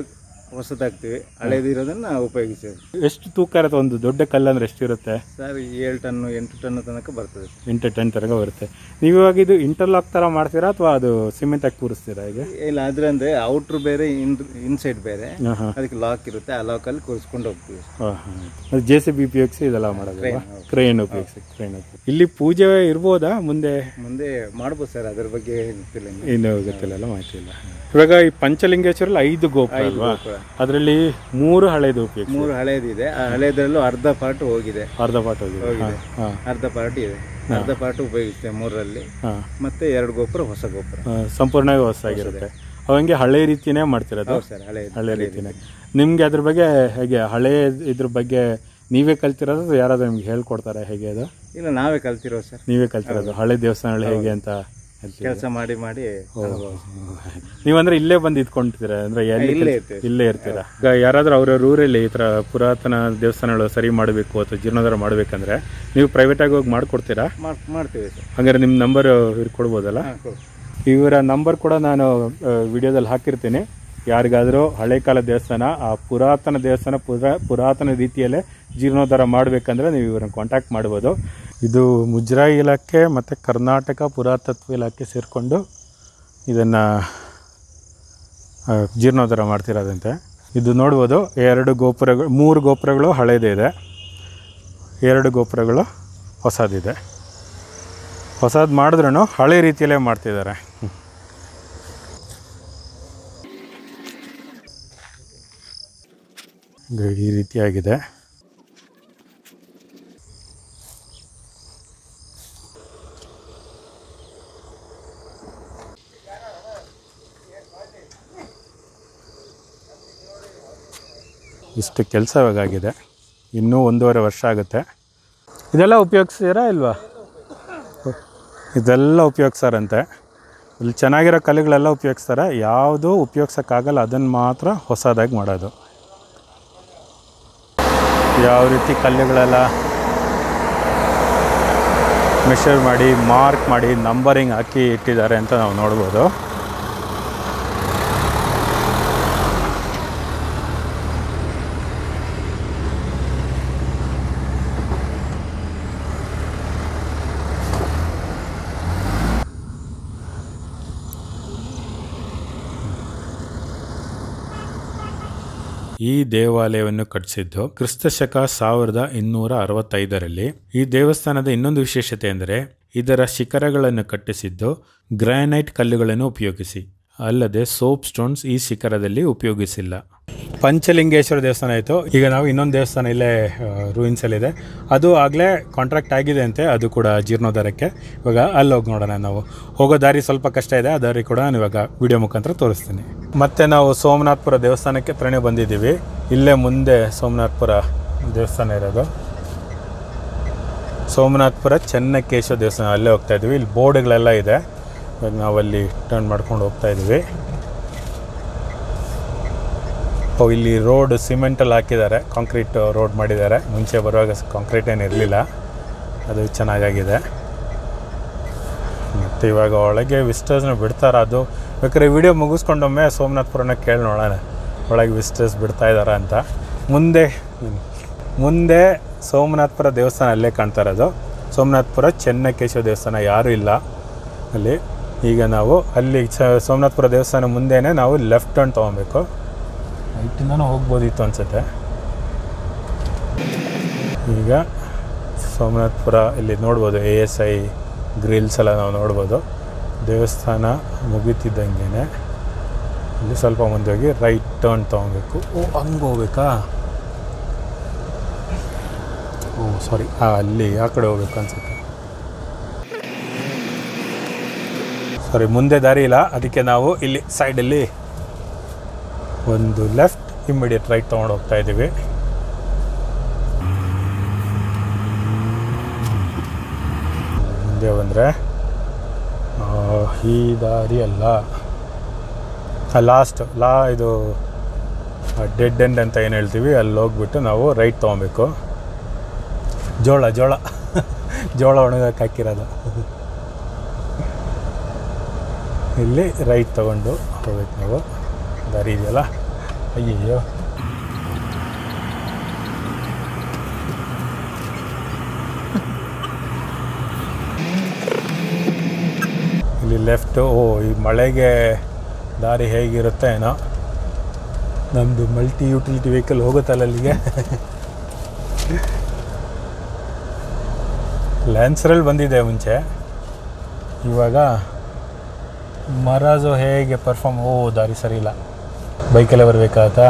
S2: ಹೊಸದಾಗ್ತೀವಿ ಹಳೇದಿರೋದನ್ನ ಉಪಯೋಗಿಸ್ತೇವೆ
S1: ಎಷ್ಟು ತೂಕ ಇರುತ್ತೆ ಒಂದು ದೊಡ್ಡ ಕಲ್ಲು ಅಂದ್ರೆ ಎಷ್ಟಿರುತ್ತೆ
S2: ಸರ್ ಏಳು ಟನ್ನು ಎಂಟು ಟನ್ನು ತನಕ ಬರ್ತದೆ
S1: ಎಂಟು ಟನ್ ತನಕ ಬರುತ್ತೆ ನೀವು ಇವಾಗ ಇದು ಇಂಟರ್ಲಾಕ್ ಥರ ಮಾಡ್ತೀರಾ ಅಥವಾ ಅದು ಸಿಮೆಂಟ್ ಹಾಕಿ ಕೂರಿಸ್ತೀರಾ ಈಗ
S2: ಇಲ್ಲ ಆದ್ರೆ ಅಂದ್ರೆ ಔಟ್ರ್ ಬೇರೆ ಇನ್ ಇನ್ಸೈಡ್ ಬೇರೆ
S1: ಹಾಂ ಹಾಂ
S2: ಅದಕ್ಕೆ ಲಾಕ್ ಇರುತ್ತೆ ಆ ಲಾಕಲ್ಲಿ ಕೂರಿಸ್ಕೊಂಡು ಹೋಗ್ತೀವಿ
S1: ಹಾಂ ಹಾಂ ಜೆ ಸಿ ಬಿ ಉಪಯೋಗಿಸಿ ಇದೆಲ್ಲ ಮಾಡೋದು
S2: Crane, ಹೌದು.
S1: ಕ್ರೇನ್ ಉಪಯೋಗಿಸಿ ಕ್ರೇನ್ ಉಪಯೋಗಿಸಿ ಇಲ್ಲಿ ಪೂಜೆ ಇರ್ಬೋದಾ ಮುಂದೆ
S2: ಮುಂದೆ ಮಾಡ್ಬೋದು ಸರ್ ಅದ್ರ ಬಗ್ಗೆ ಗೊತ್ತಿಲ್ಲ ಇನ್ನು.
S1: ಇನ್ನು ಗೊತ್ತಿಲ್ಲ ಮಾಹಿತಿ ಇಲ್ಲ ಇವಾಗ ಈ ಪಂಚಲಿಂಗೇಶ್ವರಲ್ಲಿ ಐದು ಗೋಪುರ ಅಲ್ವಾ
S2: ಗೋಪುರ.
S1: ಅದರಲ್ಲಿ ಮೂರು ಹಳೇದು ಉಪಯೋಗಿಸಿ
S2: ಮೂರು ಹಳೇದಿದೆ ಆ ಹಳೇದ್ರಲ್ಲೂ ಅರ್ಧ ಪಾರ್ಟ್ ಹೋಗಿದೆ
S1: ಅರ್ಧ ಪಾಟ್ ಹೋಗಿದೆ
S2: ಹೋಗಿದೆ.
S1: ಹಾಂ
S2: ಅರ್ಧ ಪಾರ್ಟ್ ಇದೆ ಅರ್ಧ ಪಾರ್ಟ್ ಉಪಯೋಗಿಸ್ತೇವೆ ಮೂರರಲ್ಲಿ
S1: ಹಾಂ
S2: ಮತ್ತೆ ಎರಡು ಗೋಪುರ ಹೊಸ ಗೋಪುರ
S1: ಸಂಪೂರ್ಣವಾಗಿ ಹೊಸದಾಗಿರುತ್ತೆ ಅವಂಗೆ ಹಳೆ ರೀತಿನೇ ಮಾಡ್ತಿರೋದು
S2: ಹೌದು ಸರ್ ಹಳೆ
S1: ಹಳೆ ರೀತಿನೇ ನಿಮ್ಗೆ ಅದ್ರ ಬಗ್ಗೆ ಹೇಗೆ ಹಳೆ ಇದ್ರ ಬಗ್ಗೆ ನೀವೇ ಕಲ್ತಿರೋದು ಅಥವಾ ಯಾರಾದ್ರೂ ನಿಮ್ಗೆ ಹೇಳ್ಕೊಡ್ತಾರೆ ಹೇಗೆ ಅದು
S2: ಇಲ್ಲ ನಾವೇ ಕಲ್ತಿರೋ ಸರ್
S1: ನೀವೇ ಕಲ್ತಿರೋದು ಹಳೆ ದೇವಸ್ಥಾನಗಳು ಹೇಗೆ ಅಂತ ಹೇಳ್ತೀರಾ?
S2: ಕೆಲಸ ಮಾಡಿ ಮಾಡಿ ಅನುಭವ.
S1: ನೀವಂದ್ರೆ ಇಲ್ಲೇ ಬಂದು ಇದ್ಕೊಂತೀರಾ ಅಂದ್ರೆ ಎಲ್ಲಿ
S2: ಇಲ್ಲೇ
S1: ಕೆಲ್ಸ-
S2: ಇರ್ತೀವಿ.
S1: ಇಲ್ಲೇ ಇರ್ತೀರಾ ಈಗ ಯಾರಾದ್ರೂ ಅವ್ರವ್ರ ಊರಲ್ಲಿ ಈ ತರ ಪುರಾತನ ದೇವಸ್ಥಾನಗಳು ಸರಿ ಮಾಡಬೇಕು ಅಥವಾ ಜೀರ್ಣೋದ್ಧಾರ ಮಾಡ್ಬೇಕಂದ್ರೆ ನೀವು ಪ್ರೈವೇಟ್ ಆಗಿ ಹೋಗಿ ಮಾಡ್ಕೊಡ್ತೀರಾ
S2: ಮಾಡ್- ಮಾಡ್ತೀವಿ ಸರ್
S1: ಹಂಗಾರೆ ನಿಮ್ಮ ನಂಬರ್ ಇವ್ರು ಕೊಡ್ಬೋದಲ್ಲ
S2: ಹಾಂ ಕೊಡು
S1: ಇವರ ನಂಬರ್ ಕೂಡ ನಾನು ವಿಡಿಯೋದಲ್ಲಿ ಹಾಕಿರ್ತೀನಿ ಯಾರಿಗಾದರೂ ಹಳೆ ಕಾಲ ದೇವಸ್ಥಾನ ಆ ಪುರಾತನ ದೇವಸ್ಥಾನ ಪುರಾ ಪುರಾತನ ರೀತಿಯಲ್ಲೇ ಜೀರ್ಣೋದ್ಧಾರ ಮಾಡಬೇಕಂದ್ರೆ ನೀವು ಇವ್ರನ್ನ ಕಾಂಟ್ಯಾಕ್ಟ್ ಮಾಡ್ಬೋದು ಇದು ಮುಜರಾಯಿ ಇಲಾಖೆ ಮತ್ತು ಕರ್ನಾಟಕ ಪುರಾತತ್ವ ಇಲಾಖೆ ಸೇರಿಕೊಂಡು ಇದನ್ನು ಜೀರ್ಣೋದ್ಧಾರ ಮಾಡ್ತಿರೋದಂತೆ ಇದು ನೋಡ್ಬೋದು ಎರಡು ಗೋಪುರಗಳು ಮೂರು ಗೋಪುರಗಳು ಹಳೇದೇ ಇದೆ ಎರಡು ಗೋಪುರಗಳು ಹೊಸದಿದೆ ಹೊಸದು ಮಾಡಿದ್ರೂ ಹಳೆ ರೀತಿಯಲ್ಲೇ ಮಾಡ್ತಿದ್ದಾರೆ ಇದು ಈ ರೀತಿಯಾಗಿದೆ ಇಷ್ಟು ಕೆಲಸ ಇವಾಗಾಗಿದೆ ಇನ್ನೂ ಒಂದೂವರೆ ವರ್ಷ ಆಗುತ್ತೆ ಇದೆಲ್ಲ ಉಪಯೋಗಿಸ್ತೀರಾ ಇಲ್ವಾ ಇದೆಲ್ಲ ಉಪಯೋಗಿಸ್ತಾರಂತೆ ಇಲ್ಲಿ ಚೆನ್ನಾಗಿರೋ ಕಲ್ಲುಗಳೆಲ್ಲ ಉಪಯೋಗಿಸ್ತಾರೆ ಯಾವುದು ಉಪಯೋಗ್ಸೋಕ್ಕಾಗಲ್ಲ ಅದನ್ನು ಮಾತ್ರ ಹೊಸದಾಗಿ ಮಾಡೋದು ಯಾವ ರೀತಿ ಕಲ್ಲುಗಳೆಲ್ಲ ಮೆಷರ್ ಮಾಡಿ ಮಾರ್ಕ್ ಮಾಡಿ ನಂಬರಿಂಗ್ ಹಾಕಿ ಇಟ್ಟಿದ್ದಾರೆ ಅಂತ ನಾವು ನೋಡ್ಬೋದು ಈ ದೇವಾಲಯವನ್ನು ಕಟ್ಟಿಸಿದ್ದು ಕ್ರಿಸ್ತ ಶಕ ಸಾವಿರದ ಇನ್ನೂರ ಅರವತ್ತೈದರಲ್ಲಿ ಈ ದೇವಸ್ಥಾನದ ಇನ್ನೊಂದು ವಿಶೇಷತೆ ಎಂದರೆ ಇದರ ಶಿಖರಗಳನ್ನು ಕಟ್ಟಿಸಿದ್ದು ಗ್ರಾನೈಟ್ ಕಲ್ಲುಗಳನ್ನು ಉಪಯೋಗಿಸಿ ಅಲ್ಲದೆ ಸೋಪ್ ಸ್ಟೋನ್ಸ್ ಈ ಶಿಖರದಲ್ಲಿ ಉಪಯೋಗಿಸಿಲ್ಲ ಪಂಚಲಿಂಗೇಶ್ವರ ದೇವಸ್ಥಾನ ಆಯಿತು ಈಗ ನಾವು ಇನ್ನೊಂದು ದೇವಸ್ಥಾನ ಇಲ್ಲೇ ರೂಯಿನ್ಸಲ್ಲಿದೆ ಅದು ಆಗಲೇ ಕಾಂಟ್ರಾಕ್ಟ್ ಆಗಿದೆ ಅಂತೆ ಅದು ಕೂಡ ಜೀರ್ಣೋದ್ಧಾರಕ್ಕೆ ಇವಾಗ ಅಲ್ಲಿ ಹೋಗಿ ನೋಡೋಣ ನಾವು ಹೋಗೋ ದಾರಿ ಸ್ವಲ್ಪ ಕಷ್ಟ ಇದೆ ಆ ದಾರಿ ಕೂಡ ನಾನು ಇವಾಗ ವಿಡಿಯೋ ಮುಖಾಂತರ ತೋರಿಸ್ತೀನಿ ಮತ್ತೆ ನಾವು ಸೋಮನಾಥ್ಪುರ ದೇವಸ್ಥಾನಕ್ಕೆ ಹತ್ರನೇ ಬಂದಿದ್ದೀವಿ ಇಲ್ಲೇ ಮುಂದೆ ಸೋಮನಾಥ್ಪುರ ದೇವಸ್ಥಾನ ಇರೋದು ಸೋಮನಾಥ್ಪುರ ಚೆನ್ನಕೇಶವ ದೇವಸ್ಥಾನ ಅಲ್ಲೇ ಹೋಗ್ತಾ ಇದ್ದೀವಿ ಇಲ್ಲಿ ಬೋರ್ಡ್ಗಳೆಲ್ಲ ಇದೆ ಇವಾಗ ನಾವಲ್ಲಿ ಟರ್ನ್ ಮಾಡ್ಕೊಂಡು ಹೋಗ್ತಾ ಇದ್ದೀವಿ ಓ ಇಲ್ಲಿ ರೋಡ್ ಸಿಮೆಂಟಲ್ಲಿ ಹಾಕಿದ್ದಾರೆ ಕಾಂಕ್ರೀಟ್ ರೋಡ್ ಮಾಡಿದ್ದಾರೆ ಮುಂಚೆ ಬರುವಾಗ ಕಾಂಕ್ರೀಟ್ ಏನು ಇರಲಿಲ್ಲ ಅದು ಚೆನ್ನಾಗಾಗಿದೆ ಮತ್ತು ಇವಾಗ ಒಳಗೆ ವಿಸ್ಟರ್ಸ್ನ ಬಿಡ್ತಾರೆ ಅದು ಬೇಕಾದ್ರೆ ವಿಡಿಯೋ ಮುಗಿಸ್ಕೊಂಡೊಮ್ಮೆ ಸೋಮನಾಥ್ಪುರನ ಕೇಳಿ ನೋಡೋಣ ಒಳಗೆ ವಿಸ್ಟರ್ಸ್ ಬಿಡ್ತಾ ಇದ್ದಾರಾ ಅಂತ ಮುಂದೆ ಮುಂದೆ ಸೋಮನಾಥ್ಪುರ ದೇವಸ್ಥಾನ ಅಲ್ಲೇ ಕಾಣ್ತಾ ಇರೋದು ಸೋಮನಾಥ್ಪುರ ಚೆನ್ನಕೇಶವ ದೇವಸ್ಥಾನ ಯಾರೂ ಇಲ್ಲ ಅಲ್ಲಿ ಈಗ ನಾವು ಅಲ್ಲಿ ಚ ಸೋಮನಾಥ್ಪುರ ದೇವಸ್ಥಾನ ಮುಂದೆನೇ ನಾವು ಲೆಫ್ಟ್ ಟರ್ನ್ ತೊಗೊಬೇಕು ರೈಟಿಂದನೂ ಹೋಗ್ಬೋದಿತ್ತು ಅನ್ಸುತ್ತೆ ಈಗ ಸೋಮನಾಥ್ಪುರ ಇಲ್ಲಿ ನೋಡ್ಬೋದು ಎ ಎಸ್ ಐ ಗ್ರಿಲ್ಸ್ ಎಲ್ಲ ನಾವು ನೋಡ್ಬೋದು ದೇವಸ್ಥಾನ ಮುಗಿತಿದ್ದಂಗೆ ಇಲ್ಲಿ ಸ್ವಲ್ಪ ಮುಂದೆ ಹೋಗಿ ರೈಟ್ ಟರ್ನ್ ತೊಗೊಬೇಕು ಓ ಹಂಗೆ ಹೋಗ್ಬೇಕಾ ಓ ಸಾರಿ ಹಾಂ ಅಲ್ಲಿ ಆ ಕಡೆ ಹೋಗ್ಬೇಕು ಅನ್ಸುತ್ತೆ ಸಾರಿ ಮುಂದೆ ದಾರಿ ಇಲ್ಲ ಅದಕ್ಕೆ ನಾವು ಇಲ್ಲಿ ಸೈಡಲ್ಲಿ ಒಂದು ಲೆಫ್ಟ್ ಇಮ್ಮಿಡಿಯೇಟ್ ರೈಟ್ ತೊಗೊಂಡು ಹೋಗ್ತಾ ಇದ್ದೀವಿ ಮುಂದೆ ಬಂದರೆ ಈ ದಾರಿ ಅಲ್ಲ ಲಾಸ್ಟ್ ಲಾ ಇದು ಡೆಡ್ ಎಂಡ್ ಅಂತ ಏನು ಹೇಳ್ತೀವಿ ಅಲ್ಲಿ ಹೋಗ್ಬಿಟ್ಟು ನಾವು ರೈಟ್ ತೊಗೊಬೇಕು ಜೋಳ ಜೋಳ ಜೋಳ ಒಣಗಕ್ಕೆ ಹಾಕಿರೋದು ಇಲ್ಲಿ ರೈಟ್ ತೊಗೊಂಡು ಹೋಗ್ಬೇಕು ನಾವು ದಾರಿ ಇದೆಯಲ್ಲ ಅಯ್ಯಯ್ಯೋ ಇಲ್ಲಿ ಲೆಫ್ಟ್ ಓ ಈ ಮಳೆಗೆ ದಾರಿ ಹೇಗಿರುತ್ತೆ ಏನೋ ನಮ್ಮದು ಮಲ್ಟಿ ಯುಟಿಲಿಟಿ ವೆಹಿಕಲ್ ಹೋಗುತ್ತಲ್ಲ ಅಲ್ಲಿಗೆ ಲ್ಯಾನ್ಸರಲ್ಲಿ ಬಂದಿದೆ ಮುಂಚೆ ಇವಾಗ ಮರಾಜು ಹೇಗೆ ಪರ್ಫಾರ್ಮ್ ಓ ದಾರಿ ಸರಿ ಇಲ್ಲ ಬೈಕಲ್ಲೇ ಬರಬೇಕಾಗತ್ತಾ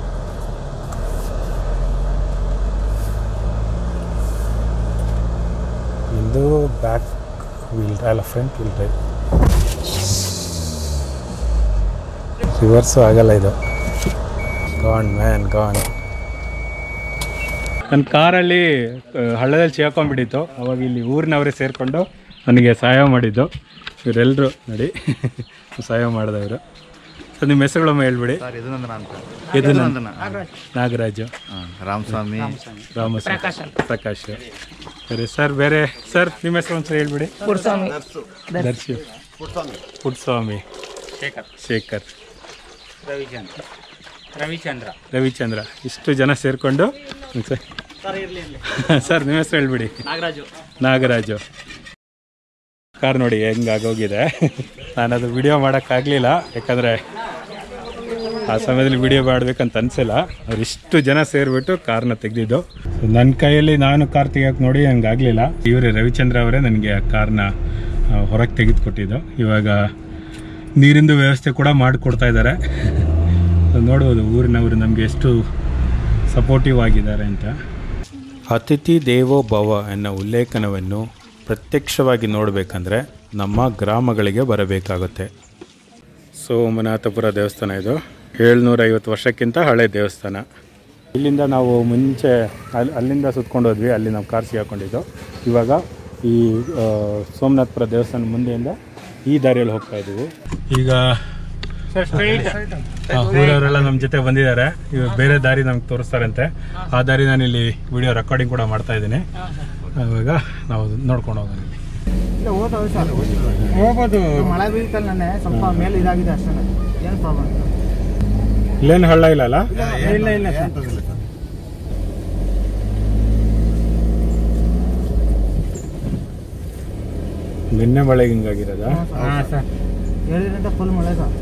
S1: ಇದು ಬ್ಯಾಕ್ ವೀಲ್ ಅಲ್ಲ ಫ್ರಂಟ್ ವೀಲ್ ಡ್ರೈವ್ ರಿವರ್ಸು ಆಗಲ್ಲ ಇದು ಗಾನ್ ಮ್ಯಾನ್ ಗಾನ್ ನನ್ನ ಕಾರಲ್ಲಿ ಆ, ಹಳ್ಳದಲ್ಲಿ ಸಿಗಾಕೊಂಡ್ಬಿಟ್ಟಿತ್ತು ಅವಾಗ ಇಲ್ಲಿ ಊರಿನವರೇ ಸೇರಿಕೊಂಡು ನನಗೆ ಸಹಾಯ ಮಾಡಿದ್ದು ಇವರೆಲ್ಲರೂ ನೋಡಿ ಸಹಾಯ ಮಾಡಿದವರು ಸೊ ನಿಮ್ಮ ಹೆಸರುಗಳೊಮ್ಮೆ ಹೇಳ್ಬಿಡಿ
S2: ಸರ್ ಇದು ನಂದನ ಅಂತ
S1: ಇದು
S2: ಇದು
S1: ನಂದನ.
S2: ನಂದನ
S1: ನಾಗರಾಜು
S2: ಹಾಂ ರಾಮಸ್ವಾಮಿ
S1: ರಾಮಸ್ವಾಮಿ ಪ್ರಕಾಶ್ ಸರಿ ಸರ್ ಬೇರೆ ಸರ್ ನಿಮ್ಮ ಹೆಸರು ಒಂದ್ಸರಿ ಹೇಳ್ಬಿಡಿ ದರ್ಶಿ ಪುಟ್ಸ್ವಾಮಿ ಶೇಖರ್
S3: ರವಿಚಂದ್ರ ರವಿಚಂದ್ರ
S1: ರವಿಚಂದ್ರ ಇಷ್ಟು ಜನ ಸೇರಿಕೊಂಡು ಸರ್ ನಿಮ್ಮ ಹೆಸರು ಹೇಳ್ಬಿಡಿ
S3: ನಾಗರಾಜು
S1: ನಾಗರಾಜು ಕಾರ್ ನೋಡಿ ಹೆಂಗಾಗೋಗಿದೆ ನಾನು ಅದು ವಿಡಿಯೋ ಮಾಡೋಕ್ಕಾಗಲಿಲ್ಲ ಯಾಕಂದರೆ ಆ ಸಮಯದಲ್ಲಿ ವಿಡಿಯೋ ಮಾಡಬೇಕಂತ ಅನಿಸಿಲ್ಲ ಅವ್ರು ಇಷ್ಟು ಜನ ಸೇರಿಬಿಟ್ಟು ಕಾರ್ನ ತೆಗೆದಿದ್ದು ನನ್ನ ಕೈಯಲ್ಲಿ ನಾನು ಕಾರ್ ತೆಗಿಯೋಕೆ ನೋಡಿ ಹಂಗಾಗಲಿಲ್ಲ ಇವರೇ ರವಿಚಂದ್ರ ಅವರೇ ನನಗೆ ಆ ಕಾರ್ನ ಹೊರಗೆ ತೆಗೆದುಕೊಟ್ಟಿದ್ದು ಇವಾಗ ನೀರಿಂದು ವ್ಯವಸ್ಥೆ ಕೂಡ ಮಾಡಿಕೊಡ್ತಾ ಇದ್ದಾರೆ ನೋಡ್ಬೋದು ಊರಿನವರು ನಮಗೆ ಎಷ್ಟು ಸಪೋರ್ಟಿವ್ ಆಗಿದ್ದಾರೆ ಅಂತ ಅತಿಥಿ ದೇವೋ ಭವ ಎನ್ನೋ ಉಲ್ಲೇಖನವನ್ನು ಪ್ರತ್ಯಕ್ಷವಾಗಿ ನೋಡಬೇಕಂದ್ರೆ ನಮ್ಮ ಗ್ರಾಮಗಳಿಗೆ ಬರಬೇಕಾಗುತ್ತೆ ಸೋಮನಾಥಪುರ ದೇವಸ್ಥಾನ ಇದು ಏಳ್ನೂರ ಐವತ್ತು ವರ್ಷಕ್ಕಿಂತ ಹಳೆ ದೇವಸ್ಥಾನ ಇಲ್ಲಿಂದ ನಾವು ಮುಂಚೆ ಅಲ್ಲಿ ಅಲ್ಲಿಂದ ಸುತ್ಕೊಂಡು ಹೋದ್ವಿ ಅಲ್ಲಿ ನಾವು ಕಾರ್ ಸಿಗಾಕೊಂಡಿದ್ದು ಇವಾಗ ಈ ಆ, ಸೋಮನಾಥಪುರ ದೇವಸ್ಥಾನ ಮುಂದೆಯಿಂದ ಈ ದಾರಿಯಲ್ಲಿ ಹೋಗ್ತಾ ಇದ್ದೀವಿ ಈಗ ಊರವರೆಲ್ಲ ನಮ್ಮ ಜೊತೆ ಬಂದಿದ್ದಾರೆ ಇವಾಗ ಬೇರೆ ದಾರಿ ನಮ್ಗೆ ತೋರಿಸ್ತಾರಂತೆ ಆ ದಾರಿ ನಾನು ಇಲ್ಲಿ ವಿಡಿಯೋ ರೆಕಾರ್ಡಿಂಗ್ ಕೂಡ ಮಾಡ್ತಾ ಇದ್ದೀನಿ ಇವಾಗ ನಾವು ನೋಡ್ಕೊಂಡು ಹೋಗೋಣ ಇಲ್ಲಿ.
S3: ಹೋಗ್ಬೋದು
S4: ಮಳೆ ಬೀಳ್ತಲ್ಲ ನೆನ್ನೆ ಸ್ವಲ್ಪ ಮೇಲೆ ಇದಾಗಿದೆ ಅಷ್ಟೇ ಏನು ಪ್ರಾಬ್ಲಮ್ ಇಲ್ಲ
S1: ಇಲ್ಲೇನು ಹಳ್ಳ ಇಲ್ಲ ಅಲ್ಲ
S3: ಇಲ್ಲ ಇಲ್ಲ ಸರ್
S1: ನಿನ್ನೆ ಮಳೆಗೆ ಹಿಂಗಾಗಿರೋದ
S3: ಹಾಂ ಸರ್
S4: ಏಳು ದಿನದಿಂದ ಫುಲ್ ಮಳೆ ಸರ್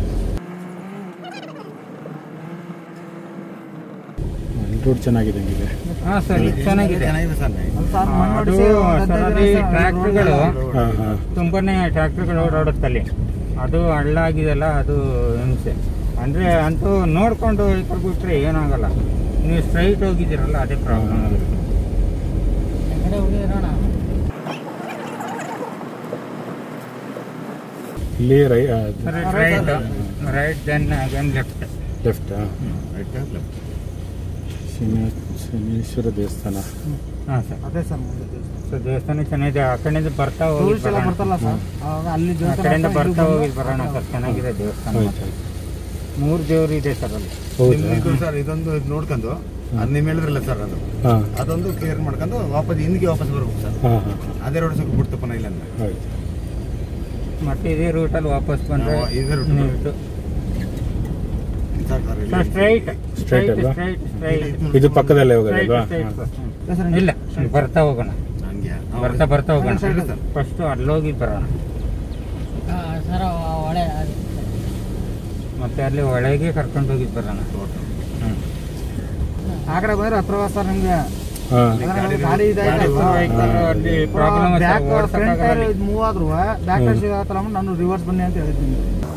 S1: ರೂಟ್ ಚೆನ್ನಾಗಿದೆ ಹಂಗಿದೆ
S3: ಹಾಂ ಸರ್ ಇದು ಚೆನ್ನಾಗಿದೆ
S4: ಅದು ಸರ್ ಮಣ್ಣು
S3: ಅದು
S4: ಹೊಡಿಸಿ ಒಂದು
S3: ಸರ್
S4: ಹದಿನೈದು
S3: ಅಲ್ಲಿ
S4: ದಿನ ಸರ್
S3: ಟ್ರ್ಯಾಕ್ಟರ್ಗಳು
S1: ಹಾಂ ಹಾಂ
S3: ತುಂಬಾನೇ ಟ್ರ್ಯಾಕ್ಟರ್ಗಳು ಓಡಾಡುತ್ತೆ ಅಲ್ಲಿ ಅದು ಹಳ್ಳ ಆಗಿದೆಲ್ಲ ಅದು ಹಿಂಸೆ ಅಂದರೆ ಅಂತೂ ನೋಡ್ಕೊಂಡು ಹೋಗ್ಕೊಂಡು ಬಿಟ್ರೆ ಏನಾಗಲ್ಲ ನೀವು ಸ್ಟ್ರೈಟ್ ಹೋಗಿದ್ದೀರಲ್ಲ ಅದೇ ಪ್ರಾಬ್ಲಮ್
S4: ಕಡೆ ಹೋಗಿ ಇರೋಣ
S1: ಇಲ್ಲಿ ರೈ
S3: right right then again left
S1: ಲೆಫ್ಟಾ ಶನಿ ಶನೀಶ್ವರ ದೇವಸ್ಥಾನ
S3: ಹಾಂ ಸರ್
S4: ಅದೇ ಸರ್ ಮುಂದೆ ದೇವಸ್ಥಾನ.
S3: ಸೊ ದೇವಸ್ಥಾನ ಚೆನ್ನಾಗಿದೆ ಆ ಕಡೆಯಿಂದ ಬರ್ತಾ ಹೋಗಿ
S4: ಟೂರಿಸ್ಟ್ ಎಲ್ಲ
S3: ಬರೋಣ.
S4: ಬರ್ತಾರಲ್ಲ ಸರ್ ಅವಾಗ ಅಲ್ಲಿ
S3: ಆ
S4: ದೇವಸ್ಥಾನ
S3: ಕಡೆಯಿಂದ
S4: ಹತ್ರ ಇದು
S3: ಬರ್ತಾ
S4: ಬಂದು-
S3: ಹೋಗಿ ಬರೋಣ ಸರ್ ಚೆನ್ನಾಗಿದೆ ದೇವಸ್ಥಾನ
S1: ಆಯ್ತು
S3: ಮೂರು ದೇವರು ಇದೆ ಸರ್ ಅಲ್ಲಿ
S1: ಹೌದಾ
S5: ಇದು ಸರ್ ಇದೊಂದು ಇದು ನೋಡ್ಕೊಂಡು ಅದು ನೀವು ಹೇಳಿದ್ರಲ್ಲ ಸರ್ ಅದು
S1: ಹಾಂ
S5: ಅದೊಂದು ಕ್ಲಿಯರ್ ಮಾಡ್ಕೊಂಡು ವಾಪಸ್ ಹಿಂದಿಗೆ ವಾಪಸ್ ಬರ್ಬೇಕು ಸರ್
S1: ಹಾಂ ಹಾಂ
S5: ಅದೇ ರೋಡ್ ಸ್ವಲ್ಪ ಬಿಡ್ತಪ್ಪನ ಇಲ್ಲ ಅಂದ್ರೆ
S1: ಆಯ್ತು
S3: ಮತ್ತೆ ಇದೇ ರೂಟಲ್ಲಿ ವಾಪಸ್ ಬಂದ್ರೆ
S5: ನಾವು ಇದೇ route ಅಲ್ಲಿ ಸಾಕು ಸರ್ ಇಲ್ಲಿ.
S3: ಸ್ಟ್ರೈಟ್
S1: Straight ಅಲ್ವಾ?
S3: ಸ್ಟ್ರೈಟ್ ಸ್ಟ್ರೈಟ್
S1: ಇದು ಪಕ್ಕದಲ್ಲೇ ಹೋಗೋದಲ್ವಾ
S4: ಇಲ್ಲ ಸರ್
S3: ಇಲ್ಲ ಬರ್ತಾ ಹೋಗೋಣ
S5: ಹಂಗೆ
S3: ಬರ್ತಾ ಬರ್ತಾ ಹೋಗೋಣ
S5: ಸರಿ ಸರ್.
S3: ಫಸ್ಟ್ ಅಲ್ಲೋಗಿ ಬರೋಣ
S4: ಸರ್ ಒಳ್ಳೆ
S3: ಮತ್ತೆ ಅಲ್ಲಿ ಒಳಗೆ ಕರ್ಕೊಂಡು ಹೋಗಿ ಬರೋಣ ಹ್ಮ್.
S4: ಆ ಕಡೆ ಬಂದ್ರೆ ಹತ್ರವ ಸರ್ ನಿಮ್ಗೆ
S1: ಹಾಂ
S4: ಅದ್ರಲ್ಲಿ ಗಾಡಿ ಇದಾಯ್ತು
S3: vehicle ಅಲ್ಲಿ ಪ್ರಾಬ್ಲಮ್
S4: ಬ್ಯಾಕ್ ಫ್ರಂಟ್ ಟೈರ್ ಇದು ಮೂವ್ ಆದ್ರು ಬ್ಯಾಕ್ ಟೈರ್ ಸಿಗತ್ತಲ್ಲ ನಾನು ರಿವರ್ಸ್ ಬನ್ನಿ ಅಂತ ಹೇಳಿದ್ದೀನಿ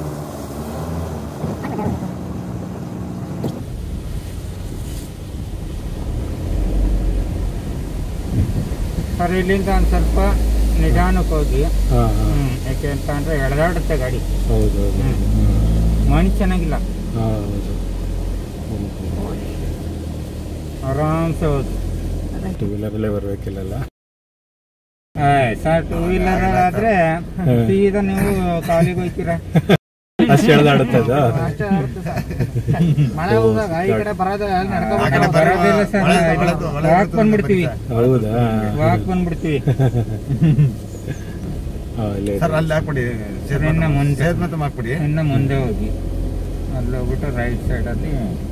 S3: ಸರ್ ಇಲ್ಲಿಂದ ಒಂದು ಸ್ವಲ್ಪ ನಿಧಾನಕ್ಕೆ ಹೋಗಿ
S1: ಹಾಂ ಹಾಂ
S3: ಹ್ಮ್ ಯಾಕೆ ಅಂತ ಅಂದ್ರೆ ಎಳೆದಾಡುತ್ತೆ ಗಾಡಿ
S1: ಹೌದು ಹೌದು
S3: ಹ್ಮ್.
S1: ಹ್ಮ್.
S3: ಮಣ್ಣು ಚೆನ್ನಾಗಿಲ್ಲ
S1: ಹೌದು
S3: ಆರಾಮ್ಸೆ ಹೋಗಿ
S1: ಟೂ ವೀಲರಲ್ಲೇ ಬರಬೇಕಿಲ್ಲಲ್ಲ
S3: ಸರ್ ಟೂ ವೀಲರ್ ಆದ್ರೆ ಸೀದಾ ನೀವು ಕಾಲಿಗೆ ಹೋಗ್ತೀರಾ
S1: ಅಷ್ಟು ಎಳ್ದಾಡುತ್ತೆ ಅದು
S4: ಅಷ್ಟೇ ಆಗುತ್ತೆ ಸರ್. ಮಳೆ ಹೋದಾಗ ಈ ಕಡೆ ಬರೋದಿಲ್ಲ ಅಲ್ಲಿ
S3: ಆ ಕಡೆ
S4: ನಡ್ಕೊಬೇಕು
S3: ಬರೋದಿಲ್ಲ ಸರ್
S5: ಒಳ್ಳೆ- ಒಳ್ಳೆದು- ಒಳ್ಳೆದು
S3: ವಾಕ್ ಬಂದ್ಬಿಡ್ತೀವಿ
S1: ಹೌದಾ
S3: ವಾಕ್ ಬಂದ್ಬಿಡ್ತೀವಿ
S1: ಹಾಂ ಇಲ್ಲೇ ಇದೆ.
S5: ಸರ್ ಅಲ್ಲಿ ಹಾಕ್ಬಿಡಿ
S3: ಇನ್ನ ಮುಂದೆ.
S5: ಸೇದ್ ಮತ್ತೆ ಹಾಕ್ಬಿಡಿ
S3: ಇನ್ನು ಮುಂದೆ ಹೋಗಿ ಅಲ್ಲಿ ಹೋಗ್ಬಿಟ್ಟು ರೈಟ್ ಸೈಡಲ್ಲಿ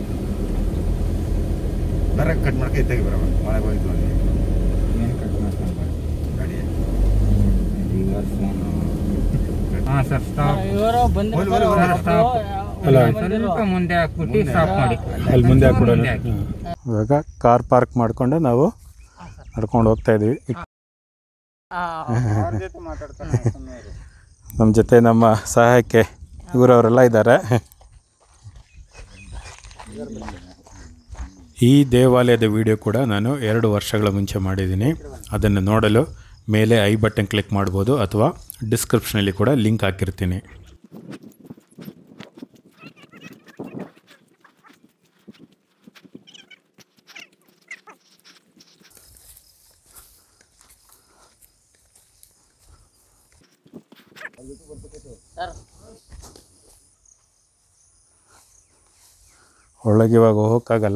S5: ಬರ ಕಟ್ ಮಾಡ್ಕೊ ಇತ್ತಾಗಿ ಬರವ ಒಳಗೆ ಹೋಯ್ತು ಅಲ್ಲಿ
S3: ಏನು ಕಟ್ ಮಾಡ್ಕೊಂಡು
S5: ಗಾಡಿ
S3: ರಿವರ್ಸ್ ಹಾಂ ಸರ್ ಸ್ಟಾಪ್
S4: ಇವರು
S5: hole hole hole.
S3: Sir stop
S1: ಅಲ್ಲ.
S3: ಸ್ವಲ್ಪ ಮುಂದೆ ಹಾಕ್ಬಿಟ್ಟು ಸ್ಟಾಪ್ ಮಾಡಿ
S1: ಅಲ್ಲಿ ಮುಂದೆ ಹಾಕ್ಬಿಡೋಣ
S3: ಮುಂದೆ ಹಾಕಿ.
S1: ಇವಾಗ ಕಾರ್ ಪಾರ್ಕ್ ಮಾಡ್ಕೊಂಡು ನಾವು ನಡ್ಕೊಂಡು ಹೋಗ್ತಾ ಇದೀವಿ
S3: ಅವ್ರ ಜೊತೆ ಮಾತಾಡ್ತಾನೆ ಸುಮ್ನೆ ಇರು.
S1: ನಮ್ಮ ಜೊತೆ ನಮ್ಮ ಸಹಾಯಕ್ಕೆ ಇವರವರೆಲ್ಲ ಇದ್ದಾರೆ ಈ ದೇವಾಲಯದ ವಿಡಿಯೋ ಕೂಡ ನಾನು ಎರಡು ವರ್ಷಗಳ ಮುಂಚೆ ಮಾಡಿದ್ದೀನಿ ಅದನ್ನು ನೋಡಲು ಮೇಲೆ ಐ ಬಟನ್ ಕ್ಲಿಕ್ ಮಾಡ್ಬೋದು ಅಥವಾ ಡಿಸ್ಕ್ರಿಪ್ಷನಲ್ಲಿ ಕೂಡ ಲಿಂಕ್ ಹಾಕಿರ್ತೀನಿ ಒಳಗೆ ಇವಾಗ ಹೋಗೋಕ್ಕಾಗಲ್ಲ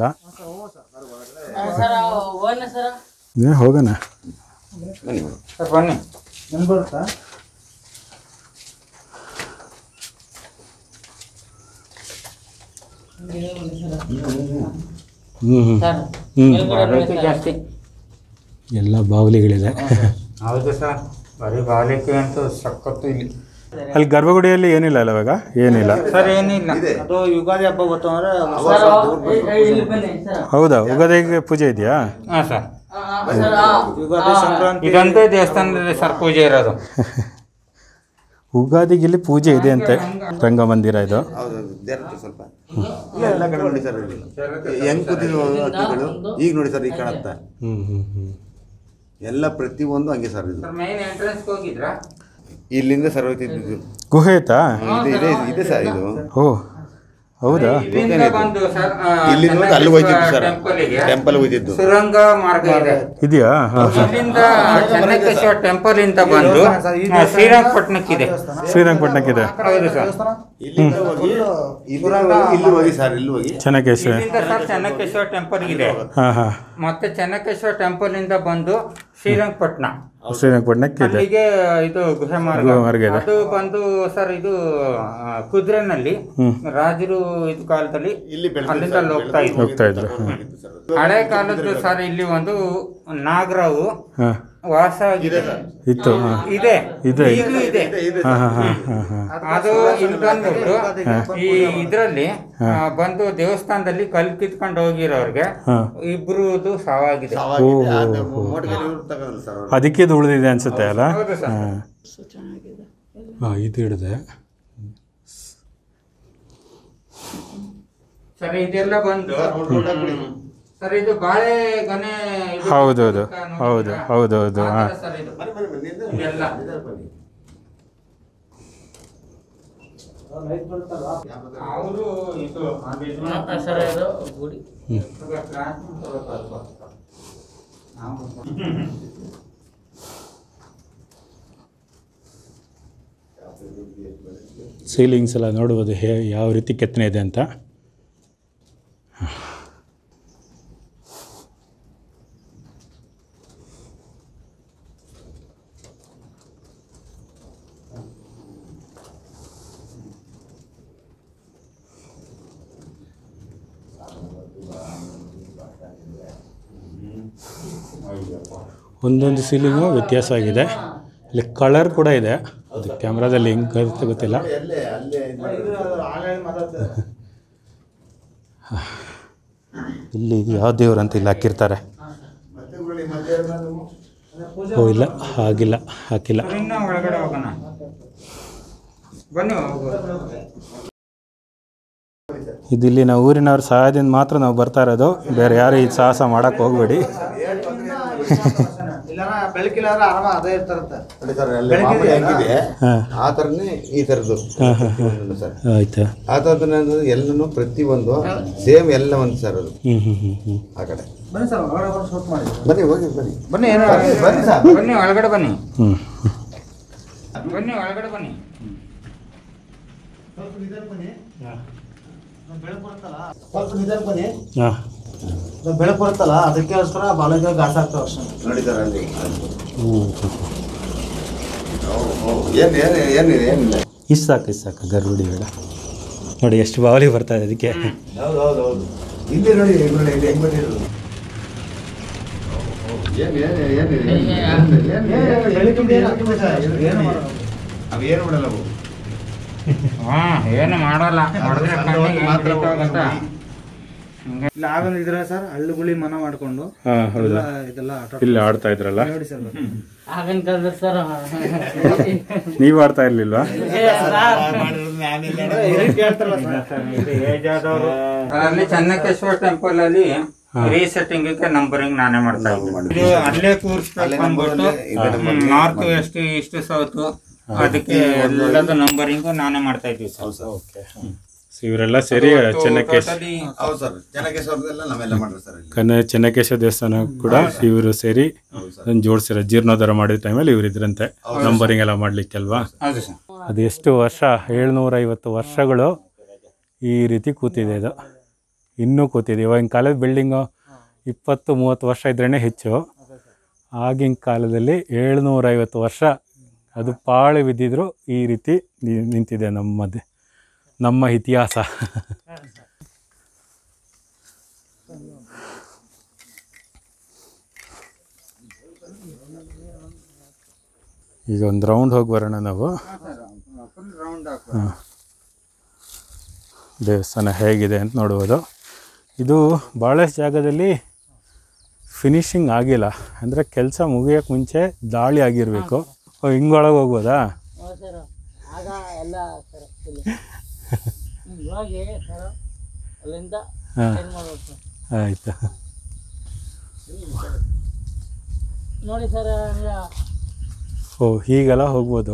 S1: ಏ, ಹೋಗೋಣ
S3: ಸರ್ ಬನ್ನಿ
S4: ನನ್ ಬರುತ್ತಾ
S1: ಹ್ಞೂ ಹ್ಞೂ
S3: ಬಾಳಿಕೆ ಜಾಸ್ತಿ
S1: ಎಲ್ಲ ಬಾವಲಿಗಳಿದೆ
S3: ಹೌದು ಸರ್ ಬರೀ ಬಾಳಿಕೆ ಅಂತೂ ಸಖತ್ತು ಇಲ್ಲಿ
S1: ಅಲ್ಲಿ ಗರ್ಭಗುಡಿಯಲ್ಲಿ ಏನಿಲ್ಲ ಅಲ್ಲ ಇವಾಗ ಏನಿಲ್ಲ
S3: ಸರ್ ಏನಿಲ್ಲ
S4: ಅದು ಯುಗಾದಿ ಹಬ್ಬ ಗೊತ್ತಂದ್ರೆ
S1: ಹೌದಾ ಉಗಾದಿಗೆ ಪೂಜೆ ಇದೆಯಾ
S3: ಹಾಂ ಸರ್
S4: ಯುಗಾದಿ ಸಂಕ್ರಾಂತಿ
S3: ಇದಂತೂ ದೇವಸ್ಥಾನದಲ್ಲಿ ಸರ್ ಪೂಜೆ ಇರೋದು
S1: ಉಗಾದಿಗೆ ಇಲ್ಲಿ ಪೂಜೆ ಇದೆ ಅಂತೆ ರಂಗಮಂದಿರ ಇದು
S5: ಹೌದು ದೇರ್ತು ಸ್ವಲ್ಪ ಇಲ್ಲ ಎಲ್ಲ ಕಡೆ ನೋಡಿ ಸರ್ ಇಲ್ಲಿ. ಹೆಂಗ್ ಕೂತಿದ್ವು ಹಕ್ಕಿಗಳು ಈಗ ನೋಡಿ ಸರ್ ಈಗ ಕಾಣುತ್ತಾ
S1: ಹ್ಞೂ ಹ್ಞೂ ಹ್ಞೂ
S5: ಎಲ್ಲ ಪ್ರತಿಯೊಂದು ಹಂಗೆ ಸರ್ ಇದು
S3: ಸರ್ ಮೈನ್ ಎಂಟ್ರೆನ್ಸ್ ಹೋಗಿದ್ರಾ
S5: ಇಲ್ಲಿಂದ ಸರ್ ಹೋಗ್ತಿದ್ದು
S1: ಗುಹೆ ಆಯ್ತಾ
S5: ಇದೆ ಇದೆ ಇದೆ ಸರ್ ಇದು
S1: ಓ ಹೌದಾ
S3: ಇಲ್ಲಿಂದ ಬಂದು ಸರ್ ಆ,
S5: ಇಲ್ಲಿಂದ ಹೋಗಿ ಅಲ್ಲಿ ಹೋಯ್ತಿದ್ದು ಸರ್
S3: ಟೆಂಪಲ್ಗೆ
S5: ಟೆಂಪಲ್ ಹೋಯ್ತಿದ್ದು
S3: ಸುರಂಗ ಮಾರ್ಗ ಇದೆ
S1: ಇದೆಯಾ ಹಾಂ
S3: ಇಲ್ಲಿಂದ ಚೆನ್ನಕೇಶ್ವರ ಟೆಂಪಲ್ ಇಂದ ಬಂದು ಆ, ಶ್ರೀರಂಗಪಟ್ಟಣಕ್ಕಿದೆ
S1: ಶ್ರೀರಂಗಪಟ್ಟಣಕ್ಕಿದೆ
S3: ಹೌದು ಸರ್
S5: ಇಲ್ಲಿಂದ ಹೋಗಿ ಇಲ್ಲಿಂದ ಹೋಗಿ ಇಲ್ಲಿ ಹೋಗಿ ಸರ್ ಇಲ್ಲಿ ಹೋಗಿ
S1: ಚೆನ್ನಕೇಶ್ವರ
S3: ಇಲ್ಲಿಂದ ಸರ್ ಚೆನ್ನಕೇಶ್ವರ ಟೆಂಪಲ್ ಇದೆ
S1: ಹಾಂ ಹಾಂ
S3: ಮತ್ತೆ ಚೆನ್ನಕೇಶ್ವರ ಟೆಂಪಲ್ ಇಂದ ಬಂದು ಶ್ರೀರಂಗಪಟ್ಟಣ
S1: ಶ್ರೀರಂಗಪಟ್ಟಣಕ್ಕೆ ಇದೆ
S3: ಅಲ್ಲಿಗೆ ಇದು ಗುಹೆ ಮಾರ್ಗ
S1: ಗುಹೆ ಮಾರ್ಗ ಇದೆ.
S3: ಅದು ಬಂದು ಸರ್ ಇದು ಆ, ಕುದುರೆನಲ್ಲಿ
S1: ಹ್ಮ್.
S3: ರಾಜರು ಇದು ಕಾಲದಲ್ಲಿ
S5: ಇಲ್ಲಿ ಬೆಳೆದಿದ್ದು
S3: ಅಲ್ಲಿಂದ
S5: ಸರ್,
S3: ಅಲ್ಲಿ ಹೋಗ್ತಾ ಇದ್ರು
S1: ಹೋಗ್ತಾ ಇದ್ರು ಹಾಂ
S3: ಹಳೆ ಕಾಲದ್ದು ಸರ್ ಇಲ್ಲಿ ಒಂದು ನಾಗರಾವು
S1: ಹಾಂ
S3: ವಾಸ ಆಗಿದೆ
S1: ಇತ್ತು ಹಾಂ
S3: ಇದೆ
S1: ಇದೆ.
S3: ಈಗಲೂ ಇದೆ
S1: ಹಾಂ ಹಾಂ ಹಾಂ ಹಾಂ ಹಾಂ
S3: ಅದು ಇಲ್ಲಿ ಬಂದ್ಬಿಟ್ಟು ಈ ಇದ್ರಲ್ಲಿ ಆ, ಬಂದು ದೇವಸ್ಥಾನದಲ್ಲಿ ಕಲ್ ಕಿತ್ಕೊಂಡು ಹೋಗಿರೋರ್ಗೆ
S1: ಹಾಂ
S3: ಇಬ್ರುದು ಸಾವಾಗಿದೆ
S5: ಸಾವಾಗಿದೆ. ಅದು ಮೋಟ್ಗೆ ಇವ್ರು ತಗೊಂಡ್ರು ಸರ್ ಅವ್ರು.
S1: ಅದಕ್ಕೆ ಇದು ಉಳಿದಿದೆ ಅನ್ಸುತ್ತೆ ಅಲ್ಲ
S3: ಹೌದು ಸರ್.
S1: ಹಾಂ ಹಾಂ ಇದು ಹಿಡಿದೆ
S3: ಸರ್ ಇದೆಲ್ಲ ಬಂದು ಸರ್ ಇದು ಬಾಳೆ ಗೊನೆ ಇದು
S1: ಹೌದು ಹೌದು
S3: ಅಂತ ನೋಡಿದ್ರಾ?
S1: ಹೌದು ಹೌದು ಹೌದು
S3: ಆ
S1: ಹಾಂ
S3: ಥರ ಸರ್ ಇದು
S5: ಬನ್ನಿ, ಬನ್ನಿ, ಬನ್ನಿ, ನಿಂತ್ಕೊಳ್ಳಿ.
S3: ಇದೆಲ್ಲ ಅವರು ಇದು
S6: ಸರ್ ಇದು ಗುಡಿ
S1: ಸೀಲಿಂಗ್ಸ್ ಎಲ್ಲ ನೋಡ್ಬೋದು ಹೇ ಯಾವ ರೀತಿ ಕೆತ್ತನೆ ಇದೆ ಅಂತ ಒಂದೊಂದು ಸೀಲಿಂಗು ವ್ಯತ್ಯಾಸ ಆಗಿದೆ ಇಲ್ಲಿ ಕಲರ್ ಕೂಡ ಇದೆ ಅದು ಕ್ಯಾಮ್ರಾದಲ್ಲಿ ಹೆಂಗೆ ಕರುತ್ತೆ ಗೊತ್ತಿಲ್ಲ
S5: ಅಲ್ಲೇ ಅಲ್ಲೇ ಇದು ಮಾಡಿ.
S1: ಇಲ್ಲಿ ಯಾವ ದೇವ್ರು ಅಂತ ಇಲ್ಲಿ ಹಾಕಿರ್ತಾರೆ
S5: ಮತ್ತೆ ಉರುಳಿ, ಮತ್ತೆ ಏನಾದ್ರು?
S1: ಓ ಇಲ್ಲ ಆಗಿಲ್ಲ ಹಾಕಿಲ್ಲ
S3: ಇನ್ನ ಒಳಗಡೆ ಹೋಗೋಣ ಬನ್ನಿ ಹೋಗು.
S1: ಇದು ಇಲ್ಲಿ ನಾವು ಊರಿನವ್ರ ಸಹಾಯದಿಂದ ಮಾತ್ರ ನಾವು ಬರ್ತಾ ಇರೋದು ಬೇರೆ ಯಾರು ಈ ಸಾಹಸ ಮಾಡಕ್ಕೆ ಹೋಗಬೇಡಿ
S4: ಇಲ್ಲಾರ ಬೆಳಕಿಲ್ಲಾರ ಆರಾಮ ಅದೇ ಇರ್ತಾರಂತೆ
S5: ನೋಡಿ ಸರ್ ಅಲ್ಲಿ ಮಾಮೂಲಿ ಹೆಂಗಿದೆ
S1: ಹಾಂ
S5: ಆ ಥರನೇ ಈ ಥರದ್ದು ಪ್ರತಿಯೊಂದು ಸರ್
S1: ಆಯ್ತಾ
S5: ಆ ಥರದ್ದು ಎಲ್ಲನೂ ಪ್ರತಿಯೊಂದು ಸೇಮ್ ಎಲ್ಲ ಒಂದು ಸರ್ ಅದು
S1: ಹ್ಞೂ ಹ್ಞೂ ಹ್ಞೂ ಹ್ಞೂ
S4: ಬನ್ನಿ ಸರ್ ಹೊರಗಡೆ ಬಂದು ಶೂಟ್ ಮಾಡಿ
S5: ಬನ್ನಿ ಹೋಗಿ ಬನ್ನಿ
S4: ಬನ್ನಿ ಏನು
S5: ಬನ್ನಿ, ಬನ್ನಿ ಸರ್
S3: ಬನ್ನಿ ಒಳಗಡೆ ಬನ್ನಿ
S1: ಹ್ಞೂ
S3: ಬನ್ನಿ ಒಳಗಡೆ ಬನ್ನಿ
S4: ಬೆಳಕು ಬರುತ್ತಲ್ಲ ಸ್ವಲ್ಪ ನಿಧಾನ ಬನ್ನಿ
S1: ಹಾಂ
S4: ಬೆಳಕು ಬರುತ್ತಲ್ಲ ಅದಕ್ಕೋಸ್ಕರ ಬಾಲಕ ಗಾಸ ಆಗ್ತಾವ ಅಷ್ಟೇ
S5: ನೋಡಿ ಸರ್ ಅಲ್ಲಿ
S1: ಹ್ಞೂ
S5: ಏನು ಏನು ಏನಿದೆ ಏನಿಲ್ಲ
S1: ಇಷ್ಟು ಸಾಕು ಇಷ್ಟು ಸಾಕು ಗರ್ಭುಡಿ ಬೇಡ ನೋಡಿ ಎಷ್ಟು ಬಾವಲಿ ಬರ್ತಾ ಇದೆ ಅದಕ್ಕೆ
S5: ಹೌದು ಹೌದು ಹೌದು ಇಲ್ಲಿ ನೋಡಿ ನೋಡಿ ಇಲ್ಲಿ ಹೆಂಗ್ ಬಂದಿರೋದು ಅವೇನು ಬಿಡಲ್ಲ ಅವು
S3: ಹಾ ಏನು ಮಾಡಲ್ಲ ಹೊಡೆದ್ರೆ ಕಣ್ಣಿಗೆ
S5: ಮಾತ್ರ
S3: ಹಿಡಿತೋಗತ್ತ.
S4: ಇಲ್ಲ ಆಗ ಇದ್ರೆ ಸರ್ ಹಳ್ಳಿಗುಳಿ ಮನ ಮಾಡ್ಕೊಂಡು
S1: ಹಾಂ ಹೌದಾ
S4: ಎಲ್ಲ ಇದೆಲ್ಲ ಆಟ
S1: ಇಲ್ಲಿ ಆಡ್ತಾ ಇದ್ರಲ್ಲ
S4: ನೋಡಿ ಸರ್
S6: ಆಗಿನ ಕಾಲದ ಸರ್
S1: ನೀವು ಆಡ್ತಾ ಇರ್ಲಿಲ್ವಾ
S3: ಏಜ್ ಆದವರು ಅಲ್ಲಿ ಚೆನ್ನಕೇಶ್ವರ ಟೆಂಪಲ್ ಅಲ್ಲಿ ರೀಸೆಟ್ಟಿಂಗ್ ನಂಬರಿಂಗ್ ನಾನೇ ಮಾಡ್ತಾ ಇದ್ದೀನಿ ಇದು ಅಲ್ಲೇ ಕೂರಿಸ್ಬೇಕು ಅಂದ್ಬಿಟ್ಟು ನಾರ್ತ್ ವೆಸ್ಟ್ ಈಸ್ಟ್ ಸೌತ್ ಅದಕ್ಕೆ ಎಲ್ಲದ ನಂಬರಿಂಗ್ ನಾನೇ ಮಾಡ್ತಾ ಇದ್ದೀವಿ ಸರ್
S1: ಓಕೆ ಇವರೆಲ್ಲ ಸೇರಿ ಚೆನ್ನಕೇಶ್
S3: Totally
S5: ಹೌದು ಸರ್ ಚೆನ್ನಕೇಶ್ವರದೆಲ್ಲ ನಾವೆಲ್ಲ ಮಾಡ್ರಿ ಸರ್ ಇಲ್ಲಿ
S1: ಕನ್ನ ಚೆನ್ನಕೇಶ್ವರ ದೇವಸ್ಥಾನ ಕೂಡ ಇವರು ಸೇರಿ ಅದನ್ನ ಜೋಡಿಸಿರೋ ಜೀರ್ಣೋದ್ಧಾರ ಮಾಡಿದ ಟೈಮಲ್ಲಿ ಇವ್ರು ಇದ್ರಂತೆ ನಂಬರಿಂಗ್ ಎಲ್ಲ ಮಾಡ್ಲಿಕ್ಕೆ ಅಲ್ವಾ
S3: ಹೌದು ಸರ್
S1: ಅದು ಎಷ್ಟು ವರ್ಷ ಏಳ್ನೂರ ಐವತ್ತು ವರ್ಷಗಳು ಈ ರೀತಿ ಕೂತಿದೆ ಇದು ಇನ್ನೂ ಕೂತಿದೆ ಇವಾಗಿನ ಕಾಲದ ಬಿಲ್ಡಿಂಗು ಇಪ್ಪತ್ತು ಮೂವತ್ತು ವರ್ಷ ಇದ್ರೇ ಹೆಚ್ಚು ಆಗಿನ ಕಾಲದಲ್ಲಿ ಏಳ್ನೂರೈವತ್ತು ವರ್ಷ ಅದು ಪಾಳು ಬಿದ್ದಿದ್ರು ಈ ರೀತಿ ನಿ- ನಿಂತಿದೆ ನಮ್ಮದು ನಮ್ಮ ಇತಿಹಾಸ ಈಗ ಒಂದು ರೌಂಡ್ ಹೋಗಿ ಬರೋಣ ನಾವು ಹಾಂ ದೇವಸ್ಥಾನ ಹೇಗಿದೆ ಅಂತ ನೋಡ್ಬೋದು ಇದು ಭಾಳಷ್ಟು ಜಾಗದಲ್ಲಿ ಫಿನಿಶಿಂಗ್ ಆಗಿಲ್ಲ ಅಂದರೆ ಕೆಲಸ ಮುಗಿಯೋಕ್ಕೆ ಮುಂಚೆ ದಾಳಿ ಆಗಿರಬೇಕು ಹಿಂಗೊಳಗೆ ಹೋಗ್ಬೋದಾ
S6: ಸರ್ ಆಗ ಎಲ್ಲ ಸರ್ ಇಲ್ಲಿ ಇವಾಗ ಸರ್ ಅಲ್ಲಿಂದ
S1: ಹಾಂ
S6: change ಮಾಡ್ಬೇಕು ಸರ್
S1: ಆಯಿತು
S6: ನೋಡಿ ಸರ್ ಹಂಗ
S1: ಓ ಹೀಗೆಲ್ಲ ಹೋಗ್ಬೋದು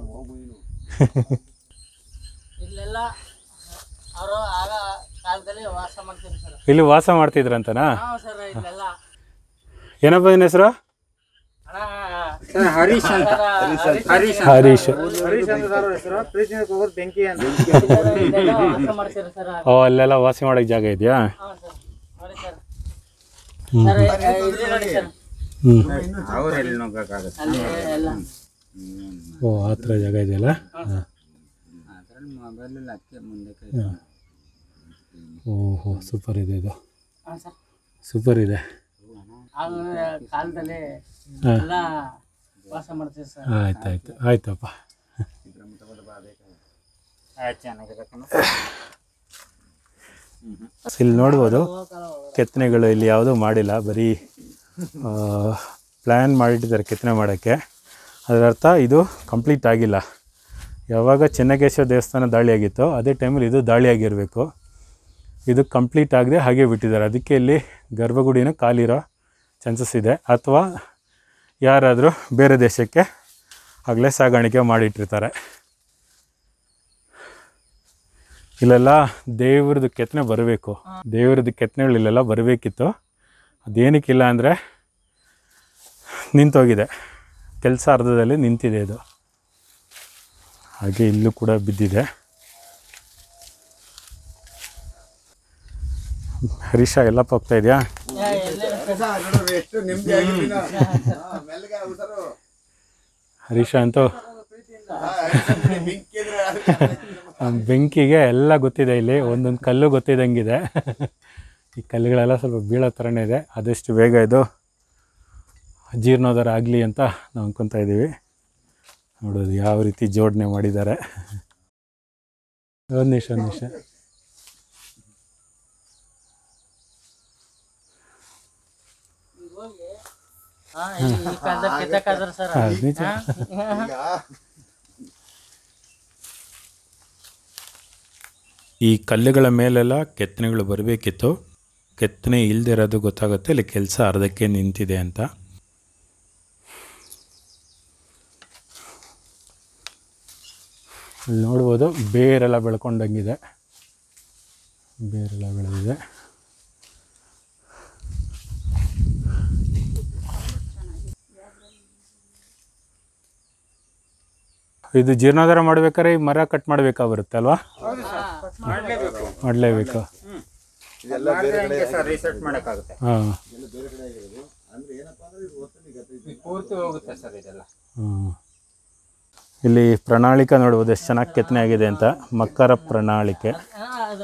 S6: ಇಲ್ಲೆಲ್ಲ ಅವರು ಆಗ ಕಾಲದಲ್ಲಿ ವಾಸ ಮಾಡ್ತಿದ್ರು ಸರ್
S1: ಇಲ್ಲಿ ವಾಸ ಮಾಡ್ತಿದ್ರಂತನಾ
S6: ಹಾಂ ಸರ್ ಇಲ್ಲೆಲ್ಲ
S1: ಏನಪ್ಪ ನಿನ್ನ ಹೆಸರು
S6: ಅಣ್ಣ
S3: ಸರ್ ಹರೀಶ್ ಅಂತ ಹರೀಶ್ ಅಂತ.
S1: ಹರೀಶ್
S4: ಹೆಸರು ಪ್ರೀತಿಯಿಂದ ಹೋಗೋದು ಬೆಂಕಿ ಅಂತ
S6: ಇಲ್ಲೆಲ್ಲ ವಾಸ ಮಾಡ್ತಿದ್ರು ಸರ್
S1: ಓ ಅಲ್ಲೆಲ್ಲ ವಾಸ ಮಾಡೋಕ್ಕೆ ಜಾಗ ಇದೆಯಾ
S6: ಹಾಂ ಸರ್ ನೋಡಿ ಸರ್ ಸರ್ ಇಲ್ಲಿ ನೋಡಿ ಸರ್
S1: ಹ್ಞೂ
S3: ಅವ್ರು ಎಲ್ಲಿ ನುಗ್ಗಕ್ಕಾಗುತ್ತೆ
S6: ಅಲ್ಲಿ ಎಲ್ಲ
S1: ಓ ಆ ಥರ ಜಾಗ ಇದೆಯಲ್ಲ ಹಾಂ
S3: ಅದ್ರಲ್ಲಿ ಮೊಬೈಲಲ್ಲಿ ಅದಕ್ಕೆ ಮುಂದಕ್ಕೆ
S1: ಹಾಂ ಓಹೋ ಸೂಪರ್ ಇದೆ ಇದು
S6: ಹಾಂ ಸರ್
S1: ಸೂಪರ್ ಇದೆ
S6: ಆಗ ಕಾಲದಲ್ಲಿ
S1: ಹಾಂ
S6: ಎಲ್ಲ ವಾಸ ಮಾಡ್ತಿದ್ರು ಸರ್
S1: ಆಯ್ತು ಆಯ್ತು ಆಯ್ತಪ್ಪ
S3: ಆಯ್ತು ಚೆನ್ನಾಗಿದೆ ಕಣೋ.
S1: ಇಲ್ಲಿ ನೋಡ್ಬೋದು ಕೆತ್ತನೆಗಳು ಇಲ್ಲಿ ಯಾವುದೂ ಮಾಡಿಲ್ಲ ಬರೀ ಪ್ಲ್ಯಾನ್ ಮಾಡಿಟ್ಟಿದ್ದಾರೆ ಕೆತ್ತನೆ ಮಾಡೋಕ್ಕೆ ಅದರ ಅರ್ಥ ಇದು ಕಂಪ್ಲೀಟ್ ಆಗಿಲ್ಲ ಯಾವಾಗ ಚೆನ್ನಕೇಶ್ವರ ದೇವಸ್ಥಾನ ದಾಳಿ ಆಗಿತ್ತೋ ಅದೇ ಟೈಮಲ್ಲಿ ಇದು ದಾಳಿ ಆಗಿರಬೇಕು ಇದು ಕಂಪ್ಲೀಟ್ ಆಗದೆ ಹಾಗೆ ಬಿಟ್ಟಿದ್ದಾರೆ ಅದಕ್ಕೆ ಇಲ್ಲಿ ಗರ್ಭಗುಡಿನ ಖಾಲಿರೋ ಚಾನ್ಸಸ್ ಇದೆ ಅಥವಾ ಯಾರಾದರೂ ಬೇರೆ ದೇಶಕ್ಕೆ ಆಗಲೇ ಸಾಗಾಣಿಕೆ ಮಾಡಿಟ್ಟಿರ್ತಾರೆ ಇಲ್ಲೆಲ್ಲ ದೇವ್ರದ್ದು ಕೆತ್ತನೆ ಬರಬೇಕು ದೇವ್ರದ್ದು ಕೆತ್ತನೆಗಳು ಇಲ್ಲೆಲ್ಲ ಬರಬೇಕಿತ್ತು ಅದೇನಕ್ಕಿಲ್ಲ ಅಂದರೆ ನಿಂತೋಗಿದೆ ಕೆಲಸ ಅರ್ಧದಲ್ಲಿ ನಿಂತಿದೆ ಇದು ಹಾಗೆ ಇಲ್ಲೂ ಕೂಡ ಬಿದ್ದಿದೆ ಹರೀಶ ಎಲ್ಲಪ್ಪ ಹೋಗ್ತಾ ಇದೆಯಾ
S5: ಎಷ್ಟು ನೆಮ್ಮದಿ ಆಗಿದ್ದೀನ ಮೆಲ್ಲಗೆ ಉಸರು
S1: ಹರೀಶ ಅಂತೂ
S5: ಬೆಂಕಿದ್ರೆ
S1: ಆ ಬೆಂಕಿಗೆ ಎಲ್ಲ ಗೊತ್ತಿದೆ ಇಲ್ಲಿ ಒಂದೊಂದು ಕಲ್ಲು ಗೊತ್ತಿದ್ದಂಗಿದೆ ಈ ಕಲ್ಲುಗಳೆಲ್ಲ ಸ್ವಲ್ಪ ಬೀಳೋ ಥರನೇ ಇದೆ ಆದಷ್ಟು ಬೇಗ ಇದು ಜೀರ್ಣೋದ್ಧಾರ ಆಗಲಿ ಅಂತ ನಾವು ಅನ್ಕೊತಾ ಇದ್ದೀವಿ ನೋಡೋದು ಯಾವ ರೀತಿ ಜೋಡಣೆ ಮಾಡಿದ್ದಾರೆ ಒಂದು ನಿಮಿಷ ಒಂದು ನಿಮಿಷ
S6: ಹಾಂ ಈ ಕಾಲದಲ್ಲಿ ಕೆತ್ತಕ್ಕಾದ್ರೆ ಸರ್
S1: ಹಾಂ ನಿಜ ಈ ಕಲ್ಲುಗಳ ಮೇಲೆಲ್ಲ ಕೆತ್ತನೆಗಳು ಬರಬೇಕಿತ್ತು ಕೆತ್ತನೆ ಇಲ್ಲದೆ ಇರೋದು ಗೊತ್ತಾಗುತ್ತೆ ಇಲ್ಲಿ ಕೆಲಸ ಅರ್ಧಕ್ಕೆ ನಿಂತಿದೆ ಅಂತ ಇಲ್ಲಿ ನೋಡ್ಬೋದು ಬೇರೆಲ್ಲ ಬೆಳ್ಕೊಂಡಂಗಿದೆ ಬೇರೆಲ್ಲ ಬೆಳೆದಿದೆ ಇದು ಜೀರ್ಣೋದ್ಧಾರ ಮಾಡ್ಬೇಕಾದ್ರೆ ಈ ಮರ ಕಟ್ ಮಾಡಬೇಕಾ ಬರುತ್ತೆ ಅಲ್ವಾ
S3: ಮಾಡ್ಲೇಬೇಕು
S1: ಮಾಡಲೇಬೇಕು
S3: ಮಾಡಿದ್ರೆ ಹೆಂಗೆ ಸರ್ ರಿಸೆಟ್ ಮಾಡೋಕ್ಕಾಗುತ್ತೆ
S1: ಹಾಂ
S3: ಪೂರ್ತಿ ಹೋಗುತ್ತೆ ಸರ್ ಇದೆಲ್ಲ
S1: ಹಾಂ ಇಲ್ಲಿ ಪ್ರಣಾಳಿಕೆ ನೋಡ್ಬೋದು ಎಷ್ಟು ಚೆನ್ನಾಗಿ ಕೆತ್ತನೆ ಆಗಿದೆ ಅಂತ ಮಕರ ಪ್ರಣಾಳಿಕೆ
S6: ಅದು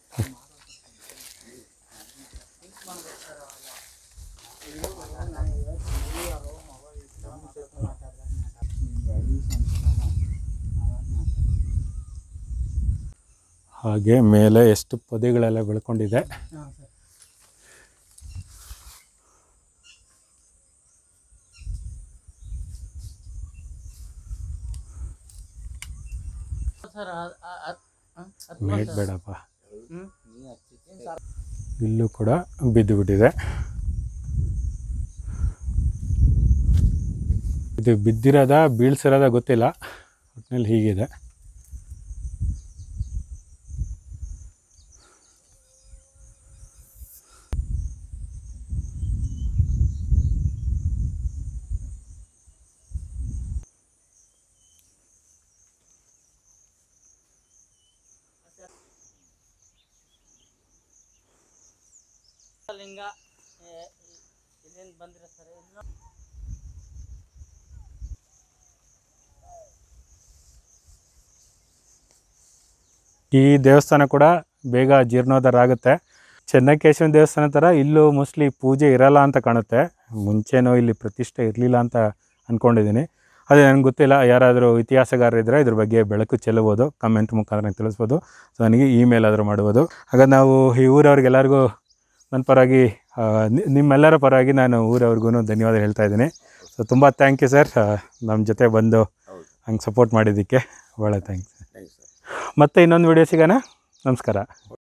S1: ಹಾಗೆ ಮೇಲೆ ಎಷ್ಟು ಪೊದೆಗಳೆಲ್ಲ ಬೆಳ್ಕೊಂಡಿದೆ
S6: ಸರ್ ಅದ್- ಅದ್- ಅದ್- ಹ್ಮ್? ಅದ್
S1: ಮೇಟ್ ಬೇಡಪ್ಪ
S6: ಹ್ಮ್?
S1: ಇಲ್ಲೂ ಕೂಡ ಬಿದ್ದು ಬಿಟ್ಟಿದೆ ಇದು ಬಿದ್ದಿರೋದ ಬೀಳ್ಸಿರೋದ ಗೊತ್ತಿಲ್ಲ ಒಟ್ಟಿನಲ್ಲಿ ಹೀಗಿದೆ
S6: ಲಿಂಗ ಏ, ಇ- ಇಲ್ಲಿಂದ ಬಂದಿರ ಸರ್ ಇದು
S1: ಈ ದೇವಸ್ಥಾನ ಕೂಡ ಬೇಗ ಜೀರ್ಣೋದ್ಧಾರ ಆಗುತ್ತೆ ಚೆನ್ನಕೇಶವನ ದೇವಸ್ಥಾನ ಥರ ಇಲ್ಲೂ ಮೋಸ್ಟ್ಲಿ ಪೂಜೆ ಇರಲ್ಲ ಅಂತ ಕಾಣುತ್ತೆ ಮುಂಚೆನೋ ಇಲ್ಲಿ ಪ್ರತಿಷ್ಠೆ ಇರಲಿಲ್ಲ ಅಂತ ಅಂದ್ಕೊಂಡಿದ್ದೀನಿ ಅದೇ ನನಗೆ ಗೊತ್ತಿಲ್ಲ ಯಾರಾದರೂ ಇತಿಹಾಸಗಾರರಿದ್ದರೆ ಇದ್ರ ಬಗ್ಗೆ ಬೆಳಕು ಚೆಲ್ಲಬೋದು ಕಮೆಂಟ್ ಮುಖಾಂತರ ನಂಗೆ ತಿಳಿಸ್ಬೋದು ಸೊ ನನಗೆ ಇಮೇಲ್ ಆದರೂ ಮಾಡ್ಬೋದು ಹಾಗಾದ್ರೆ ನಾವು ಈ ಊರವ್ರಿಗೆಲ್ಲರಿಗೂ ನನ್ನ ಪರವಾಗಿ ಆ, ನಿ- ನಿಮ್ಮೆಲ್ಲರ ಪರವಾಗಿ ನಾನು ಊರವ್ರಿಗೂ ಧನ್ಯವಾದ ಹೇಳ್ತಾ ಇದ್ದೀನಿ ಸೊ ತುಂಬ ಥ್ಯಾಂಕ್ ಯು ಸರ್ ನಮ್ಮ ಜೊತೆ ಬಂದು ಹಂಗೆ ಸಪೋರ್ಟ್ ಮಾಡಿದ್ದಕ್ಕೆ ಭಾಳ ಥ್ಯಾಂಕ್ಸ್
S5: ಥ್ಯಾಂಕ್ಸ್ ಸರ್
S1: ಮತ್ತೆ ಇನ್ನೊಂದು ವಿಡಿಯೋ ಸಿಗೋಣ ನಮಸ್ಕಾರ